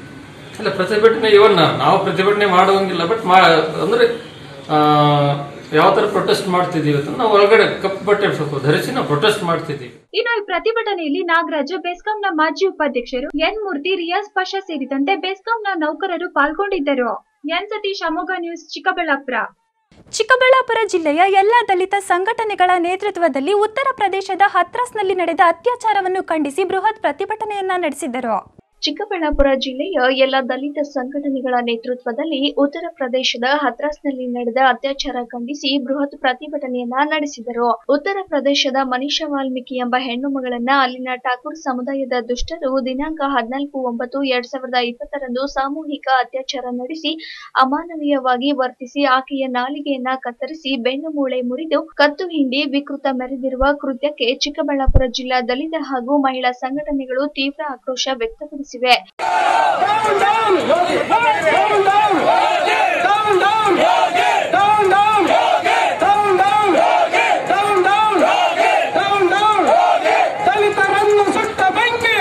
ಅಲ್ಲ ಪ್ರತಿಭಟನೆ ಇವನ್ನ ನಾವು ಪ್ರತಿಭಟನೆ ಮಾಡುವಂಗಿಲ್ಲ ಬಟ್ ಮಾ ಅಂದ್ರೆ ಆ, ಯಾವ ಥರ ಪ್ರೊಟೆಸ್ಟ್ ಮಾಡ್ತಿದ್ದೀವಿ ಅಂತ ನಾವು ಒಳಗಡೆ ಕಪ್ಪು ಬಟ್ಟೆ ಸ್ವಲ್ಪ ಧರಿಸಿ ನಾವು ಪ್ರೊಟೆಸ್ಟ್ ಮಾಡ್ತಿದ್ದೀವಿ ಇನ್ನು ಈ ಪ್ರತಿಭಟನೆಯಲ್ಲಿ ನಾಗರಾಜು ಬೆಸ್ಕಾಂನ ಮಾಜಿ ಉಪಾಧ್ಯಕ್ಷರು ಎನ್ ಮೂರ್ತಿ ರಿಯಾಜ್ ಪಾಷಾ ಸೇರಿದಂತೆ ಬೆಸ್ಕಾಂನ ನೌಕರರು ಪಾಲ್ಗೊಂಡಿದ್ದರು ಎನ್ ಸತೀಶ್ ಅಮೋಘ ನ್ಯೂಸ್ ಚಿಕ್ಕಬಳ್ಳಾಪುರ ಚಿಕ್ಕಬಳ್ಳಾಪುರ ಜಿಲ್ಲೆಯ ಎಲ್ಲ ದಲಿತ ಸಂಘಟನೆಗಳ ನೇತೃತ್ವದಲ್ಲಿ ಉತ್ತರ ಪ್ರದೇಶದ ಹತ್ರಾಸ್ನಲ್ಲಿ ನಡೆದ ಅತ್ಯಾಚಾರವನ್ನು ಖಂಡಿಸಿ ಬೃಹತ್ ಪ್ರತಿಭಟನೆಯನ್ನ ನಡೆಸಿದರು ಚಿಕ್ಕಬಳ್ಳಾಪುರ ಜಿಲ್ಲೆಯ ಎಲ್ಲ ದಲಿತ ಸಂಘಟನೆಗಳ ನೇತೃತ್ವದಲ್ಲಿ ಉತ್ತರ ಪ್ರದೇಶದ ಹತ್ರಾಸ್ನಲ್ಲಿ ನಡೆದ ಅತ್ಯಾಚಾರ ಖಂಡಿಸಿ ಬೃಹತ್ ಪ್ರತಿಭಟನೆಯನ್ನ ನಡೆಸಿದರು ಉತ್ತರ ಪ್ರದೇಶದ ಮನೀಷಾ ವಾಲ್ಮೀಕಿ ಎಂಬ ಹೆಣ್ಣು ಮಗಳನ್ನ ಅಲ್ಲಿನ ಠಾಕೂರ್ ಸಮುದಾಯದ ದುಷ್ಟರು ದಿನಾಂಕ ಹದಿನಾಲ್ಕು ಒಂಬತ್ತು ಎರಡ್ ಸಾವಿರದ ಇಪ್ಪತ್ತರಂದು ಸಾಮೂಹಿಕ ಅತ್ಯಾಚಾರ ನಡೆಸಿ ಅಮಾನವೀಯವಾಗಿ ವರ್ತಿಸಿ ಆಕೆಯ ನಾಲಿಗೆಯನ್ನ ಕತ್ತರಿಸಿ ಬೆನ್ನು ಮೂಳೆ ಮುರಿದು ಕತ್ತು ಹಿಂಡಿ ವಿಕೃತ ಮೆರೆದಿರುವ ಕೃತ್ಯಕ್ಕೆ ಚಿಕ್ಕಬಳ್ಳಾಪುರ ಜಿಲ್ಲಾ ದಲಿತ ಹಾಗೂ ಮಹಿಳಾ ಸಂಘಟನೆಗಳು ತೀವ್ರ ಆಕ್ರೋಶ ವ್ಯಕ್ತಪಡಿಸಿವೆ ದಲಿತರನ್ನು ಸುಟ್ಟ ಬೆಂಕಿ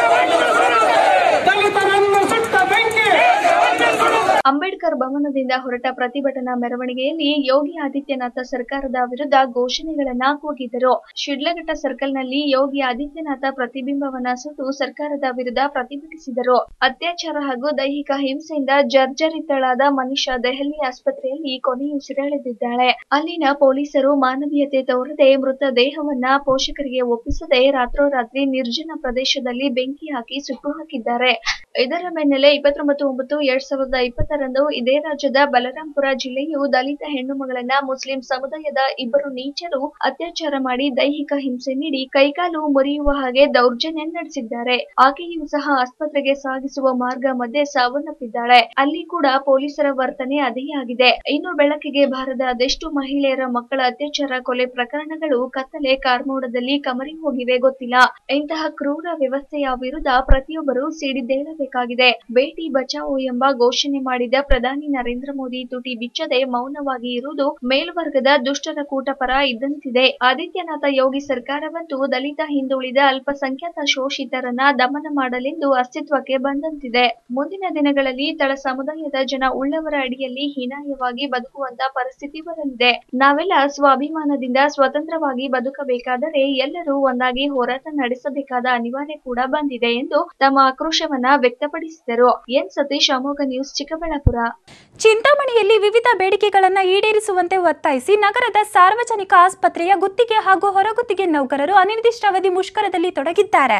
ದಲಿತರನ್ನು ಸುಟ್ಟ ಬೆಂಕಿ ಅಂಬೇಡ್ಕರ್ ಭವನದಿಂದ ಹೊರಟ ಪ್ರತಿಭಟನಾ ಮೆರವಣಿಗೆಯಲ್ಲಿ ಯೋಗಿ ಆದಿತ್ಯನಾಥ ಸರ್ಕಾರದ ವಿರುದ್ಧ ಘೋಷಣೆಗಳನ್ನ ಕೂಗಿದರು ಶಿಡ್ಲಘಟ್ಟ ಸರ್ಕಲ್ನಲ್ಲಿ ಯೋಗಿ ಆದಿತ್ಯನಾಥ ಪ್ರತಿಬಿಂಬವನ್ನ ಸುಟ್ಟು ಸರ್ಕಾರದ ವಿರುದ್ಧ ಪ್ರತಿಭಟಿಸಿದರು ಅತ್ಯಾಚಾರ ಹಾಗೂ ದೈಹಿಕ ಹಿಂಸೆಯಿಂದ ಜರ್ಜರಿತಳಾದ ಮನುಷ್ಯ ದೆಹಲಿ ಆಸ್ಪತ್ರೆಯಲ್ಲಿ ಕೊನೆಯುಸಿರೆಳೆದಿದ್ದಾಳೆ ಅಲ್ಲಿನ ಪೊಲೀಸರು ಮಾನವೀಯತೆ ತೋರದೆ ಮೃತ ದೇಹವನ್ನ ಪೋಷಕರಿಗೆ ಒಪ್ಪಿಸದೆ ರಾತ್ರೋರಾತ್ರಿ ನಿರ್ಜನ ಪ್ರದೇಶದಲ್ಲಿ ಬೆಂಕಿ ಹಾಕಿ ಸುಟ್ಟು ಹಾಕಿದ್ದಾರೆ ಇದರ ಬೆನ್ನಲ್ಲೇ ಇಪ್ಪತ್ತೊಂಬತ್ತು ಒಂಬತ್ತು ಎರಡ್ ಸಾವಿರದ ಇಪ್ಪತ್ತರಂದು ಇದೇ ರಾಜ್ಯದ ಬಲರಾಂಪುರ ಜಿಲ್ಲೆಯು ದಲಿತ ಹೆಣ್ಣು ಮಗಳನ್ನ ಮುಸ್ಲಿಂ ಸಮುದಾಯದ ಇಬ್ಬರು ನೀಚರು ಅತ್ಯಾಚಾರ ಮಾಡಿ ದೈಹಿಕ ಹಿಂಸೆ ನೀಡಿ ಕೈಕಾಲು ಮುರಿಯುವ ಹಾಗೆ ದೌರ್ಜನ್ಯ ನಡೆಸಿದ್ದಾರೆ ಆಕೆಯೂ ಸಹ ಆಸ್ಪತ್ರೆಗೆ ಸಾಗಿಸುವ ಮಾರ್ಗ ಮಧ್ಯೆ ಸಾವನ್ನಪ್ಪಿದ್ದಾಳೆ ಅಲ್ಲಿ ಕೂಡ ಪೊಲೀಸರ ವರ್ತನೆ ಅದೇ ಆಗಿದೆ ಇನ್ನು ಬೆಳಕಿಗೆ ಬಾರದ ಅದೆಷ್ಟು ಮಹಿಳೆಯರ ಮಕ್ಕಳ ಅತ್ಯಾಚಾರ ಕೊಲೆ ಪ್ರಕರಣಗಳು ಕತ್ತಲೆ ಕಾರ್ಮೋಡದಲ್ಲಿ ಕಮರಿ ಹೋಗಿವೆ ಗೊತ್ತಿಲ್ಲ ಇಂತಹ ಕ್ರೂರ ವ್ಯವಸ್ಥೆಯ ವಿರುದ್ಧ ಪ್ರತಿಯೊಬ್ಬರು ಸಿಡಿದೇಳಬೇಕಾಗಿದೆ ಬೇಟಿ ಬಚಾವೋ ಎಂಬ ಘೋಷಣೆ ಮಾಡಿದ ಪ್ರಧಾನಿ ನರೇಂದ್ರ ಮೋದಿ ತುಟಿ ಬಿಚ್ಚದೆ ಮೌನವಾಗಿ ಇರುವುದು ಮೇಲ್ವರ್ಗದ ದುಷ್ಟರ ಕೂಟಪರ ಇದ್ದಂತಿದೆ ಆದಿತ್ಯನಾಥ ಯೋಗಿ ಸರ್ಕಾರವಂತೂ ದಲಿತ ಹಿಂದುಳಿದ ಅಲ್ಪಸಂಖ್ಯಾತ ಶೋಷಿತರನ್ನ ದಮನ ಮಾಡಲೆಂದು ಅಸ್ತಿತ್ವಕ್ಕೆ ಬಂದಂತಿದೆ ಮುಂದಿನ ದಿನಗಳಲ್ಲಿ ತಳ ಸಮುದಾಯದ ಜನ ಉಳ್ಳವರ ಅಡಿಯಲ್ಲಿ ಹೀನಾಯವಾಗಿ ಬದುಕುವಂತ ಪರಿಸ್ಥಿತಿ ಬರಲಿದೆ ನಾವೆಲ್ಲ ಸ್ವಾಭಿಮಾನದಿಂದ ಸ್ವತಂತ್ರವಾಗಿ ಬದುಕಬೇಕಾದರೆ ಎಲ್ಲರೂ ಒಂದಾಗಿ ಹೋರಾಟ ನಡೆಸಬೇಕಾದ ಅನಿವಾರ್ಯ ಕೂಡ ಬಂದಿದೆ ಎಂದು ತಮ್ಮ ಆಕ್ರೋಶವನ್ನ ವ್ಯಕ್ತಪಡಿಸಿದರು ಎನ್ ಸತೀಶ್ ಅಮೋಘ ನ್ಯೂಸ್ ಚಿಕ್ಕಬಳ್ಳಾಪುರ ಚಿಂತಾಮಣಿಯಲ್ಲಿ ವಿವಿಧ ಬೇಡಿಕೆಗಳನ್ನು ಈಡೇರಿಸುವಂತೆ ಒತ್ತಾಯಿಸಿ ನಗರದ ಸಾರ್ವಜನಿಕ ಆಸ್ಪತ್ರೆಯ ಗುತ್ತಿಗೆ ಹಾಗೂ ಹೊರಗುತ್ತಿಗೆ ನೌಕರರು ಅನಿರ್ದಿಷ್ಟಾವಧಿ ಮುಷ್ಕರದಲ್ಲಿ ತೊಡಗಿದ್ದಾರೆ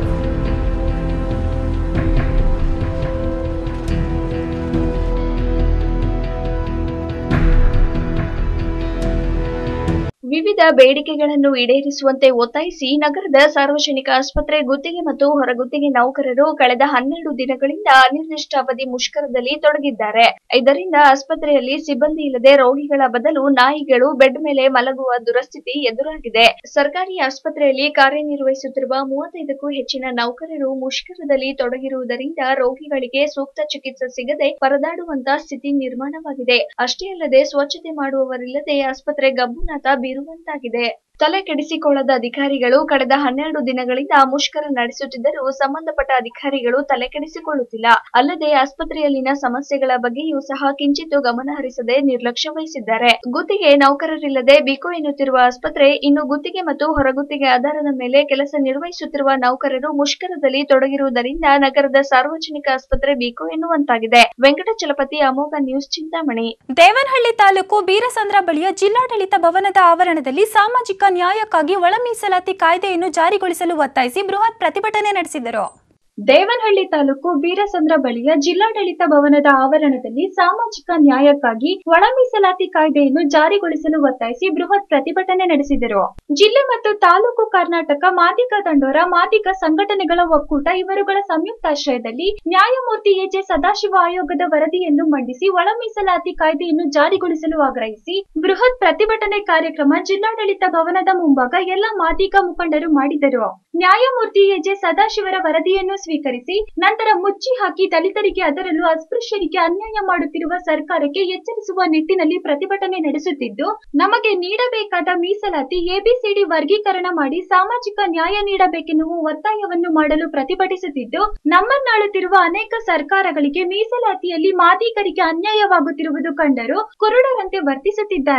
ವಿವಿಧ ಬೇಡಿಕೆಗಳನ್ನು ಈಡೇರಿಸುವಂತೆ ಒತ್ತಾಯಿಸಿ ನಗರದ ಸಾರ್ವಜನಿಕ ಆಸ್ಪತ್ರೆ ಗುತ್ತಿಗೆ ಮತ್ತು ಹೊರಗುತ್ತಿಗೆ ನೌಕರರು ಕಳೆದ ಹನ್ನೆರಡು ದಿನಗಳಿಂದ ಅನಿರ್ದಿಷ್ಟಾವಧಿ ಮುಷ್ಕರದಲ್ಲಿ ತೊಡಗಿದ್ದಾರೆ ಇದರಿಂದ ಆಸ್ಪತ್ರೆಯಲ್ಲಿ ಸಿಬ್ಬಂದಿ ಇಲ್ಲದೆ ರೋಗಿಗಳ ಬದಲು ನಾಯಿಗಳು ಬೆಡ್ ಮೇಲೆ ಮಲಗುವ ದುರಸ್ಥಿತಿ ಎದುರಾಗಿದೆ ಸರ್ಕಾರಿ ಆಸ್ಪತ್ರೆಯಲ್ಲಿ ಕಾರ್ಯನಿರ್ವಹಿಸುತ್ತಿರುವ ಮೂವತ್ತೈದಕ್ಕೂ ಹೆಚ್ಚಿನ ನೌಕರರು ಮುಷ್ಕರದಲ್ಲಿ ತೊಡಗಿರುವುದರಿಂದ ರೋಗಿಗಳಿಗೆ ಸೂಕ್ತ ಚಿಕಿತ್ಸೆ ಸಿಗದೆ ಪರದಾಡುವಂತ ಸ್ಥಿತಿ ನಿರ್ಮಾಣವಾಗಿದೆ ಅಷ್ಟೇ ಅಲ್ಲದೆ ಸ್ವಚ್ಛತೆ ಮಾಡುವವರಿಲ್ಲದೆ ಆಸ್ಪತ್ರೆ ಗಬ್ಬುನಾಥ ಬೀರುವಂತಾಗಿದೆ ತಲೆ ಕೆಡಿಸಿಕೊಳ್ಳದ ಅಧಿಕಾರಿಗಳು ಕಳೆದ ಹನ್ನೆರಡು ದಿನಗಳಿಂದ ಮುಷ್ಕರ ನಡೆಸುತ್ತಿದ್ದರೂ ಸಂಬಂಧಪಟ್ಟ ಅಧಿಕಾರಿಗಳು ತಲೆ ಕೆಡಿಸಿಕೊಳ್ಳುತ್ತಿಲ್ಲ ಅಲ್ಲದೆ ಆಸ್ಪತ್ರೆಯಲ್ಲಿನ ಸಮಸ್ಯೆಗಳ ಬಗ್ಗೆಯೂ ಸಹ ಕಿಂಚಿತ್ತು ಗಮನ ಹರಿಸದೆ ನಿರ್ಲಕ್ಷ್ಯ ವಹಿಸಿದ್ದಾರೆ ಗುತ್ತಿಗೆ ನೌಕರರಿಲ್ಲದೆ ಬಿಕೋ ಎನ್ನುತ್ತಿರುವ ಆಸ್ಪತ್ರೆ ಇನ್ನು ಗುತ್ತಿಗೆ ಮತ್ತು ಹೊರಗುತ್ತಿಗೆ ಆಧಾರದ ಮೇಲೆ ಕೆಲಸ ನಿರ್ವಹಿಸುತ್ತಿರುವ ನೌಕರರು ಮುಷ್ಕರದಲ್ಲಿ ತೊಡಗಿರುವುದರಿಂದ ನಗರದ ಸಾರ್ವಜನಿಕ ಆಸ್ಪತ್ರೆ ಬಿಕೋ ಎನ್ನುವಂತಾಗಿದೆ ವೆಂಕಟಚಲಪತಿ ಅಮೋಘ ನ್ಯೂಸ್ ಚಿಂತಾಮಣಿ ದೇವನಹಳ್ಳಿ ತಾಲೂಕು ಬೀರಸಂದ್ರ ಬಳಿಯ ಜಿಲ್ಲಾಡಳಿತ ಭವನದ ಆವರಣದಲ್ಲಿ ಸಾಮಾಜಿಕ ನ್ಯಾಯಕ್ಕಾಗಿ ಒಳ ಮೀಸಲಾತಿ ಕಾಯ್ದೆಯನ್ನು ಜಾರಿಗೊಳಿಸಲು ಒತ್ತಾಯಿಸಿ ಬೃಹತ್ ಪ್ರತಿಭಟನೆ ನಡೆಸಿದರು ದೇವನಹಳ್ಳಿ ತಾಲೂಕು ಬೀರಸಂದ್ರ ಬಳಿಯ ಜಿಲ್ಲಾಡಳಿತ ಭವನದ ಆವರಣದಲ್ಲಿ ಸಾಮಾಜಿಕ ನ್ಯಾಯಕ್ಕಾಗಿ ಒಳ ಮೀಸಲಾತಿ ಕಾಯ್ದೆಯನ್ನು ಜಾರಿಗೊಳಿಸಲು ಒತ್ತಾಯಿಸಿ ಬೃಹತ್ ಪ್ರತಿಭಟನೆ ನಡೆಸಿದರು ಜಿಲ್ಲೆ ಮತ್ತು ತಾಲೂಕು ಕರ್ನಾಟಕ ಮಾದಿಗ ದಂಡೋರ ಮಾದಿಗ ಸಂಘಟನೆಗಳ ಒಕ್ಕೂಟ ಇವರುಗಳ ಸಂಯುಕ್ತಾಶ್ರಯದಲ್ಲಿ ನ್ಯಾಯಮೂರ್ತಿ ಎಜೆ ಸದಾಶಿವ ಆಯೋಗದ ವರದಿಯನ್ನು ಮಂಡಿಸಿ ಒಳ ಮೀಸಲಾತಿ ಕಾಯ್ದೆಯನ್ನು ಜಾರಿಗೊಳಿಸಲು ಆಗ್ರಹಿಸಿ ಬೃಹತ್ ಪ್ರತಿಭಟನೆ ಕಾರ್ಯಕ್ರಮ ಜಿಲ್ಲಾಡಳಿತ ಭವನದ ಮುಂಭಾಗ ಎಲ್ಲ ಮಾದಿಗ ಮುಖಂಡರು ಮಾಡಿದರು ನ್ಯಾಯಮೂರ್ತಿ ಎಜೆ ಸದಾಶಿವರ ವರದಿಯನ್ನು ಸ್ವೀಕರಿಸಿ ನಂತರ ಮುಚ್ಚಿ ಹಾಕಿ ದಲಿತರಿಗೆ ಅದರಲ್ಲೂ ಅಸ್ಪೃಶ್ಯರಿಗೆ ಅನ್ಯಾಯ ಮಾಡುತ್ತಿರುವ ಸರ್ಕಾರಕ್ಕೆ ಎಚ್ಚರಿಸುವ ನಿಟ್ಟಿನಲ್ಲಿ ಪ್ರತಿಭಟನೆ ನಡೆಸುತ್ತಿದ್ದು ನಮಗೆ ನೀಡಬೇಕಾದ ಮೀಸಲಾತಿ ಎಬಿಸಿಡಿ ವರ್ಗೀಕರಣ ಮಾಡಿ ಸಾಮಾಜಿಕ ನ್ಯಾಯ ನೀಡಬೇಕೆನ್ನುವ ಒತ್ತಾಯವನ್ನು ಮಾಡಲು ಪ್ರತಿಭಟಿಸುತ್ತಿದ್ದು ನಮ್ಮನ್ನಾಳುತ್ತಿರುವ ಅನೇಕ ಸರ್ಕಾರಗಳಿಗೆ ಮೀಸಲಾತಿಯಲ್ಲಿ ಮಾದಿಗರಿಗೆ ಅನ್ಯಾಯವಾಗುತ್ತಿರುವುದು ಕಂಡರೂ ಕುರುಡರಂತೆ ವರ್ತಿಸುತ್ತಿದ್ದಾರೆ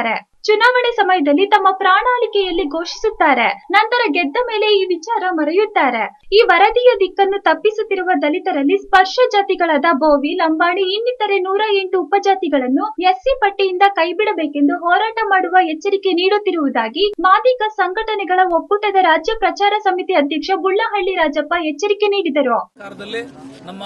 ಚುನಾವಣೆ ಸಮಯದಲ್ಲಿ ತಮ್ಮ ಪ್ರಣಾಳಿಕೆಯಲ್ಲಿ ಘೋಷಿಸುತ್ತಾರೆ ನಂತರ ಗೆದ್ದ ಮೇಲೆ ಈ ವಿಚಾರ ಮರೆಯುತ್ತಾರೆ ಈ ವರದಿಯ ದಿಕ್ಕನ್ನು ತಪ್ಪಿಸುತ್ತಿರುವ ದಲಿತರಲ್ಲಿ ಸ್ಪರ್ಶ ಜಾತಿಗಳಾದ ಬೋವಿ ಲಂಬಾಣಿ ಇನ್ನಿತರೆ ನೂರ ಎಂಟು ಉಪಜಾತಿಗಳನ್ನು ಎಸ್ಸಿ ಪಟ್ಟಿಯಿಂದ ಕೈಬಿಡಬೇಕೆಂದು ಹೋರಾಟ ಮಾಡುವ ಎಚ್ಚರಿಕೆ ನೀಡುತ್ತಿರುವುದಾಗಿ ಮಾದಿಗ ಸಂಘಟನೆಗಳ ಒಕ್ಕೂಟದ ರಾಜ್ಯ ಪ್ರಚಾರ ಸಮಿತಿ ಅಧ್ಯಕ್ಷ ಬುಳ್ಳಹಳ್ಳಿ ರಾಜಪ್ಪ ಎಚ್ಚರಿಕೆ ನೀಡಿದರು ಸರ್ಕಾರದಲ್ಲಿ ನಮ್ಮ